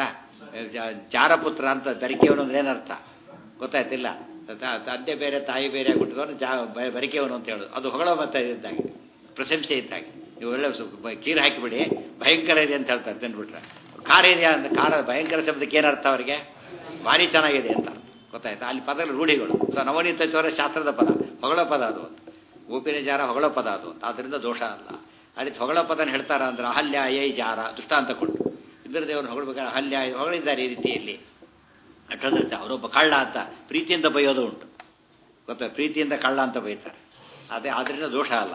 ಜಾರಪುತ್ರ ಅಂತ ಬೆರಕೆಯವನು ಅಂದ್ರೆ ಏನರ್ಥ ಗೊತ್ತಾಯ್ತಿಲ್ಲ ತಂದೆ ಬೇರೆ ತಾಯಿ ಬೇರೆ ಆಗ್ಬಿಟ್ಟಿದವನು ಜಾ ಬೆರಕೆಯವನು ಅಂತ ಹೇಳೋದು ಅದು ಹೊಗಳೋ ಮತ್ತೆ ಇದ್ದಾಗೆ ಪ್ರಶಂಸೆ ಇದ್ದಾಗೆ ನೀವು ಒಳ್ಳೆ ಕೀರು ಹಾಕಿಬಿಡಿ ಭಯಂಕರ ಇದೆ ಅಂತ ಹೇಳ್ತಾರೆ ತಿಂದ್ಬಿಟ್ರೆ ಖಾರ ಇದೆಯಾ ಅಂತ ಖಾರ ಭಯಂಕರ ಶಬ್ದಕ್ಕೆ ಏನರ್ಥ ಅವರಿಗೆ ಭಾರಿ ಚೆನ್ನಾಗಿದೆ ಅಂತ ಗೊತ್ತಾಯ್ತಾ ಅಲ್ಲಿ ಪದಗಳು ರೂಢಿಗಳು ಸೊ ನವನೀತ ಚೋರ ಶಾಸ್ತ್ರದ ಪದ ಹೊಗಳ ಪದ ಅದು ಗೋಪಿನ ಜಾರ ಹೊಗಳ ಪದ ಅದು ಆದ್ದರಿಂದ ದೋಷ ಅಲ್ಲ ಅಲ್ಲಿ ಹೊಗಳ ಪದನ ಹೇಳ್ತಾರ ಅಂದ್ರೆ ಅಹಲ್ಯ ಐ ಜಾರ ದೃಷ್ಟಾಂತ ಕೊಟ್ಟು ಇಂದ್ರ ದೇವರು ಹೊಗಳಬೇಕಾದ್ರೆ ಅಹಲ್ಯ ಹೊಗಳಿದ್ದಾರೆ ಈ ರೀತಿಯಲ್ಲಿ ಅಷ್ಟೊಂದಿರ್ತೆ ಅವರೊಬ್ಬ ಕಳ್ಳ ಅಂತ ಪ್ರೀತಿಯಿಂದ ಬೈಯೋದು ಉಂಟು ಗೊತ್ತಾ ಪ್ರೀತಿಯಿಂದ ಕಳ್ಳ ಅಂತ ಬೈತಾರೆ ಅದೇ ಅದರಿಂದ ದೋಷ ಅಲ್ಲ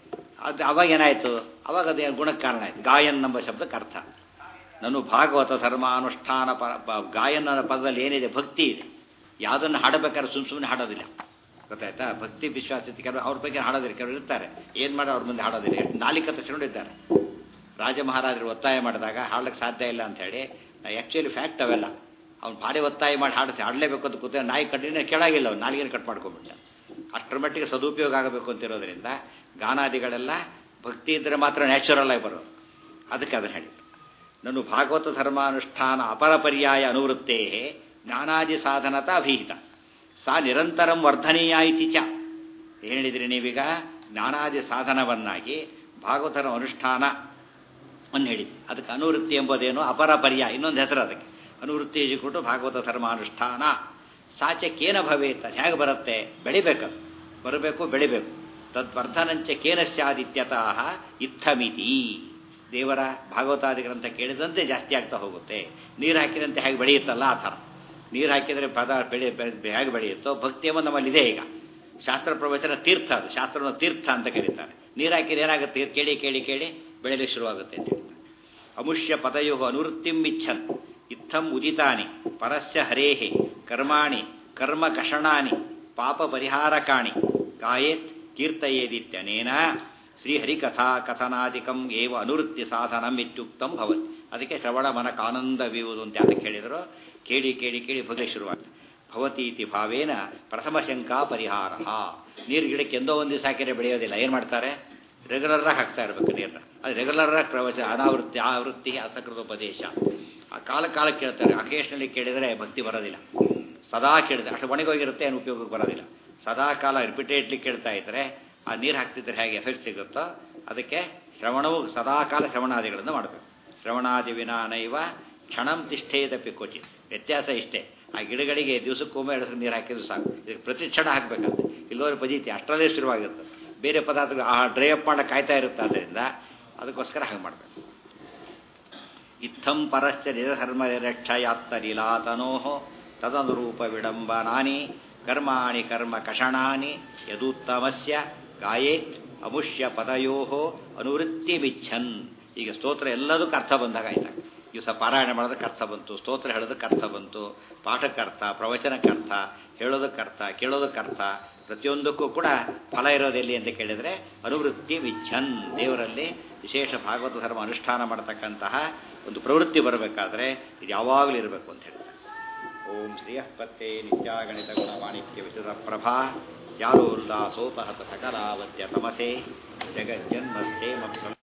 ಅದು ಅವಾಗ ಏನಾಯಿತು ಅವಾಗ ಅದೇ ಗುಣಕ್ಕೆ ಕಾರಣ ಆಯ್ತು ಗಾಯನ್ ಎಂಬ ಶಬ್ದಕ್ಕೆ ಅರ್ಥ ನಾನು ಭಾಗವತ ಧರ್ಮಾನುಷ್ಠಾನ ಪ ಗಾಯನ ಪದದಲ್ಲಿ ಏನಿದೆ ಭಕ್ತಿ ಇದೆ ಯಾವುದನ್ನು ಹಾಡಬೇಕಾದ್ರೆ ಸುಮ್ಮ ಸುಮ್ಮನೆ ಹಾಡೋದಿಲ್ಲ ಗೊತ್ತಾಯ್ತಾ ಭಕ್ತಿ ವಿಶ್ವಾಸ ಕೆಲವು ಅವ್ರ ಬಗ್ಗೆ ಹಾಡೋದಿಲ್ಲ ಕೆಲವರು ಇರ್ತಾರೆ ಏನು ಮಾಡೋ ಅವ್ರ ಮುಂದೆ ಹಾಡೋದಿಲ್ಲ ಎಷ್ಟು ನಾಲಿಕ ತಗೊಂಡಿದ್ದಾರೆ ರಾಜ ಮಹಾರಾಜರು ಒತ್ತಾಯ ಮಾಡಿದಾಗ ಹಾಡಲಿಕ್ಕೆ ಸಾಧ್ಯ ಇಲ್ಲ ಅಂತ ಹೇಳಿ ಆ್ಯಕ್ಚುಲಿ ಫ್ಯಾಕ್ಟ್ ಅವೆಲ್ಲ ಅವ್ನು ಭಾರಿ ಒತ್ತಾಯ ಮಾಡಿ ಹಾಡಿಸಿ ಹಾಡಲೇಬೇಕು ಅಂತ ಕೂತ ನಾಯಿ ಕಟ್ಟಿನ ಕೆಳಗಿಲ್ಲ ಅವ್ನು ನಾಲಿಗೆನ ಕಟ್ ಮಾಡ್ಕೊಂಡ್ಬಿಟ್ಟ ಅಷ್ಟರ ಮಟ್ಟಿಗೆ ಸದುಪಯೋಗ ಆಗಬೇಕು ಅಂತಿರೋದ್ರಿಂದ ಗಾನಾದಿಗಳೆಲ್ಲ ಭಕ್ತಿ ಇದ್ದರೆ ಮಾತ್ರ ನ್ಯಾಚುರಲ್ ಆಗಿ ಬರೋದು ಅದಕ್ಕೆ ಅದನ್ನು ಹೇಳಿ ನಾನು ಭಾಗವತ ಧರ್ಮಾನುಷ್ಠಾನ ಅಪರ ಪರ್ಯಾಯ ಅನುವೃತ್ತೇ ಜ್ಞಾನಾದಿ ಸಾಧನತ ಅಭಿಹಿತ ಸಾ ನಿರಂತರಂ ವರ್ಧನೀಯ ಇತಿ ಚ ಏನು ಹೇಳಿದ್ರಿ ನೀವೀಗ ಜ್ಞಾನಾದಿ ಸಾಧನವನ್ನಾಗಿ ಭಾಗವತರ ಅನುಷ್ಠಾನ ಅನ್ನು ಹೇಳಿ ಅದಕ್ಕೆ ಅನುವೃತ್ತಿ ಎಂಬುದೇನು ಅಪರ ಪರ್ಯಾಯ ಇನ್ನೊಂದು ಹೆಸರು ಅದಕ್ಕೆ ಅನುವೃತ್ತಿ ಕೊಟ್ಟು ಭಾಗವತ ಧರ್ಮಾನುಷ್ಠಾನ ಸಾಚಕೇನ ಭವೇತ್ ಅದು ಹೇಗೆ ಬರುತ್ತೆ ಬೆಳಿಬೇಕು ಬರಬೇಕು ಬೆಳಿಬೇಕು ತದ್ವರ್ಧನಂಚ ಕೇನ ಸ್ಯಾದಿತ್ಯತಃ ಇತ್ತಮಿತಿ ದೇವರ ಭಾಗವತಾದಿ ಗ್ರಂಥ ಕೇಳಿದಂತೆ ಜಾಸ್ತಿ ಆಗ್ತಾ ಹೋಗುತ್ತೆ ನೀರು ಹಾಕಿದಂತೆ ಹೇಗೆ ಬೆಳೆಯುತ್ತಲ್ಲ ಆ ಥರ ನೀರು ಹಾಕಿದರೆ ಪದ ಬೆಳೆ ಹೇಗೆ ಬೆಳೆಯುತ್ತೋ ಭಕ್ತಿ ಎಂಬ ನಮ್ಮಲ್ಲಿ ಇದೆ ಈಗ ಶಾಸ್ತ್ರ ಪ್ರವಚನ ತೀರ್ಥ ಅದು ಶಾಸ್ತ್ರವನ್ನು ತೀರ್ಥ ಅಂತ ಕರೀತಾರೆ ನೀರು ಹಾಕಿದ್ರೆ ಏನಾಗುತ್ತೆ ಕೇಳಿ ಕೇಳಿ ಕೇಳಿ ಬೆಳೆಯಲಿಕ್ಕೆ ಶುರುವಾಗುತ್ತೆ ಅಂತ ಹೇಳ್ತಾರೆ ಅಮುಷ್ಯ ಪದಯೋ ಅನುವೃತ್ತಿಂ ಇಚ್ಛನ್ ಇತ್ತಂ ಉದಿತಾನಿ ಪರಸ್ಯ ಹರೇಹೆ ಕರ್ಮಾಣಿ ಕರ್ಮ ಕಷಣಾನಿ ಪಾಪ ಪರಿಹಾರಕಾಣಿ ಗಾಯೇತ್ ಕೀರ್ತಯೇದಿತ್ಯನೇನ ಶ್ರೀಹರಿಕಥಾ ಕಥನಾದಿಕಂ ಏವ ಅನುವೃತ್ತಿ ಸಾಧನಂ ಇತ್ಯುಕ್ತಂ ಭವತ್ ಅದಕ್ಕೆ ಶ್ರವಣ ಮನಕಾನಂದವಿಯುವುದು ಅಂತ ಅದಕ್ಕೆ ಹೇಳಿದರು ಕೇಳಿ ಕೇಳಿ ಕೇಳಿ ಭಗಲಿ ಶುರುವಾಗ್ತದೆ ಭವತೀತಿ ಭಾವೇನ ಪ್ರಥಮ ಶಂಕಾ ಪರಿಹಾರ ನೀರು ಗಿಡಕ್ಕೆ ಎಂದೋ ಒಂದು ದಿವಸ ಹಾಕಿದ್ರೆ ಬೆಳೆಯೋದಿಲ್ಲ ಏನು ಮಾಡ್ತಾರೆ ರೆಗ್ಯುಲರಾಗಿ ಹಾಕ್ತಾ ಇರಬೇಕು ನೀರನ್ನ ಅದು ರೆಗ್ಯುಲರಾಗಿ ಪ್ರವಚ ಅನಾವೃತ್ತಿ ಆವೃತ್ತಿ ಅಸಕೃತೋಪದೇಶ ಆ ಕಾಲ ಕಾಲ ಕೇಳ್ತಾರೆ ಅಕೇಶನಲ್ಲಿ ಕೇಳಿದರೆ ಭಕ್ತಿ ಬರೋದಿಲ್ಲ ಸದಾ ಕೇಳಿದ್ರೆ ಅಷ್ಟು ಒಣಗೋಗಿರುತ್ತೆ ಏನು ಉಪಯೋಗಕ್ಕೆ ಬರೋದಿಲ್ಲ ಸದಾ ಕಾಲ ರಿಪಿಟೇಟ್ಲಿ ಕೇಳ್ತಾ ಇದ್ದರೆ ಆ ನೀರು ಹಾಕ್ತಿದ್ರೆ ಹೇಗೆ ಎಫೆಕ್ಟ್ ಸಿಗುತ್ತೋ ಅದಕ್ಕೆ ಶ್ರವಣವು ಸದಾ ಕಾಲ ಶ್ರವಣಾದಿಗಳನ್ನು ಮಾಡಬೇಕು ಶ್ರವಣಾದಿ ವಿನಾನೈವ ಕ್ಷಣಂ ತಿಷ್ಠೇದಪಿ ಕೋಚಿ ವ್ಯತ್ಯಾಸ ಇಷ್ಟೇ ಆ ಗಿಡಗಳಿಗೆ ದಿವಸಕ್ಕೊಮ್ಮೆ ಎರಡು ನೀರು ಹಾಕಿದ್ರು ಸಾಕು ಇದಕ್ಕೆ ಪ್ರತಿ ಕ್ಷಣ ಹಾಕಬೇಕಂತೆ ಇಲ್ಲೋರು ಪದೀತಿ ಅಷ್ಟರಲ್ಲೇ ಶುರುವಾಗಿರುತ್ತೆ ಬೇರೆ ಪದಾರ್ಥಗಳು ಆ ಡ್ರೈ ಅಪ್ ಮಾಡಕ್ಕೆ ಕಾಯ್ತಾ ಇರುತ್ತೆ ಆದ್ದರಿಂದ ಅದಕ್ಕೋಸ್ಕರ ಹಾಗೆ ಮಾಡಬೇಕು ಇತ್ತಂ ಪರಶ್ಚ ನಿಜಧರ್ಮನಿರಕ್ಷಯಾತ್ತಲೀಲಾತನೋ ತದನುರೂಪ ವಿಡಂಬನಾನಿ ಕರ್ಮಾಣಿ ಕರ್ಮ ಕಷಣಾನಿ ಯದೂತ್ತಮಸ್ಯ ಗಾಯೇತ್ ಅಮುಷ್ಯ ಪದಯೋ ಅನುವೃತ್ತಿಮಿಚ್ಛನ್ ಈಗ ಸ್ತೋತ್ರ ಎಲ್ಲದಕ್ಕೂ ಅರ್ಥ ಬಂದಾಗ ಆಯ್ತಾಗ ದಿವಸ ಪಾರಾಯಣ ಮಾಡೋದಕ್ಕೆ ಅರ್ಥ ಬಂತು ಸ್ತೋತ್ರ ಹೇಳೋದಕ್ಕೆ ಅರ್ಥ ಬಂತು ಪಾಠಕ್ಕೆ ಅರ್ಥ ಪ್ರವಚನಕ್ಕೆ ಅರ್ಥ ಹೇಳೋದಕ್ಕೆ ಅರ್ಥ ಕೇಳೋದಕ್ಕೆ ಅರ್ಥ ಪ್ರತಿಯೊಂದಕ್ಕೂ ಕೂಡ ಫಲ ಇರೋದೆಲ್ಲಿ ಅಂತ ಕೇಳಿದರೆ ಅನುವೃತ್ತಿ ವಿಚ್ಛನ್ ದೇವರಲ್ಲಿ ವಿಶೇಷ ಭಾಗವತ ಧರ್ಮ ಅನುಷ್ಠಾನ ಮಾಡತಕ್ಕಂತಹ ಒಂದು ಪ್ರವೃತ್ತಿ ಬರಬೇಕಾದ್ರೆ ಇದು ಯಾವಾಗಲೂ ಇರಬೇಕು ಅಂತ ಹೇಳ್ತಾರೆ ಓಂ ಶ್ರೀಯಃಪತ್ತೆ ನಿತ್ಯಾಗಣಿತ ಗುಣವಾಣಿಕ್ಯ ವಿಶದ ಪ್ರಭಾ ಯಾರೋಲ್ಲಾಸೋಪಹತ ಸಕಲಾವತ್ಯ ತಮಸೆ ಜಗಜ್ಜನ್ಮಸ್ಥೇಮ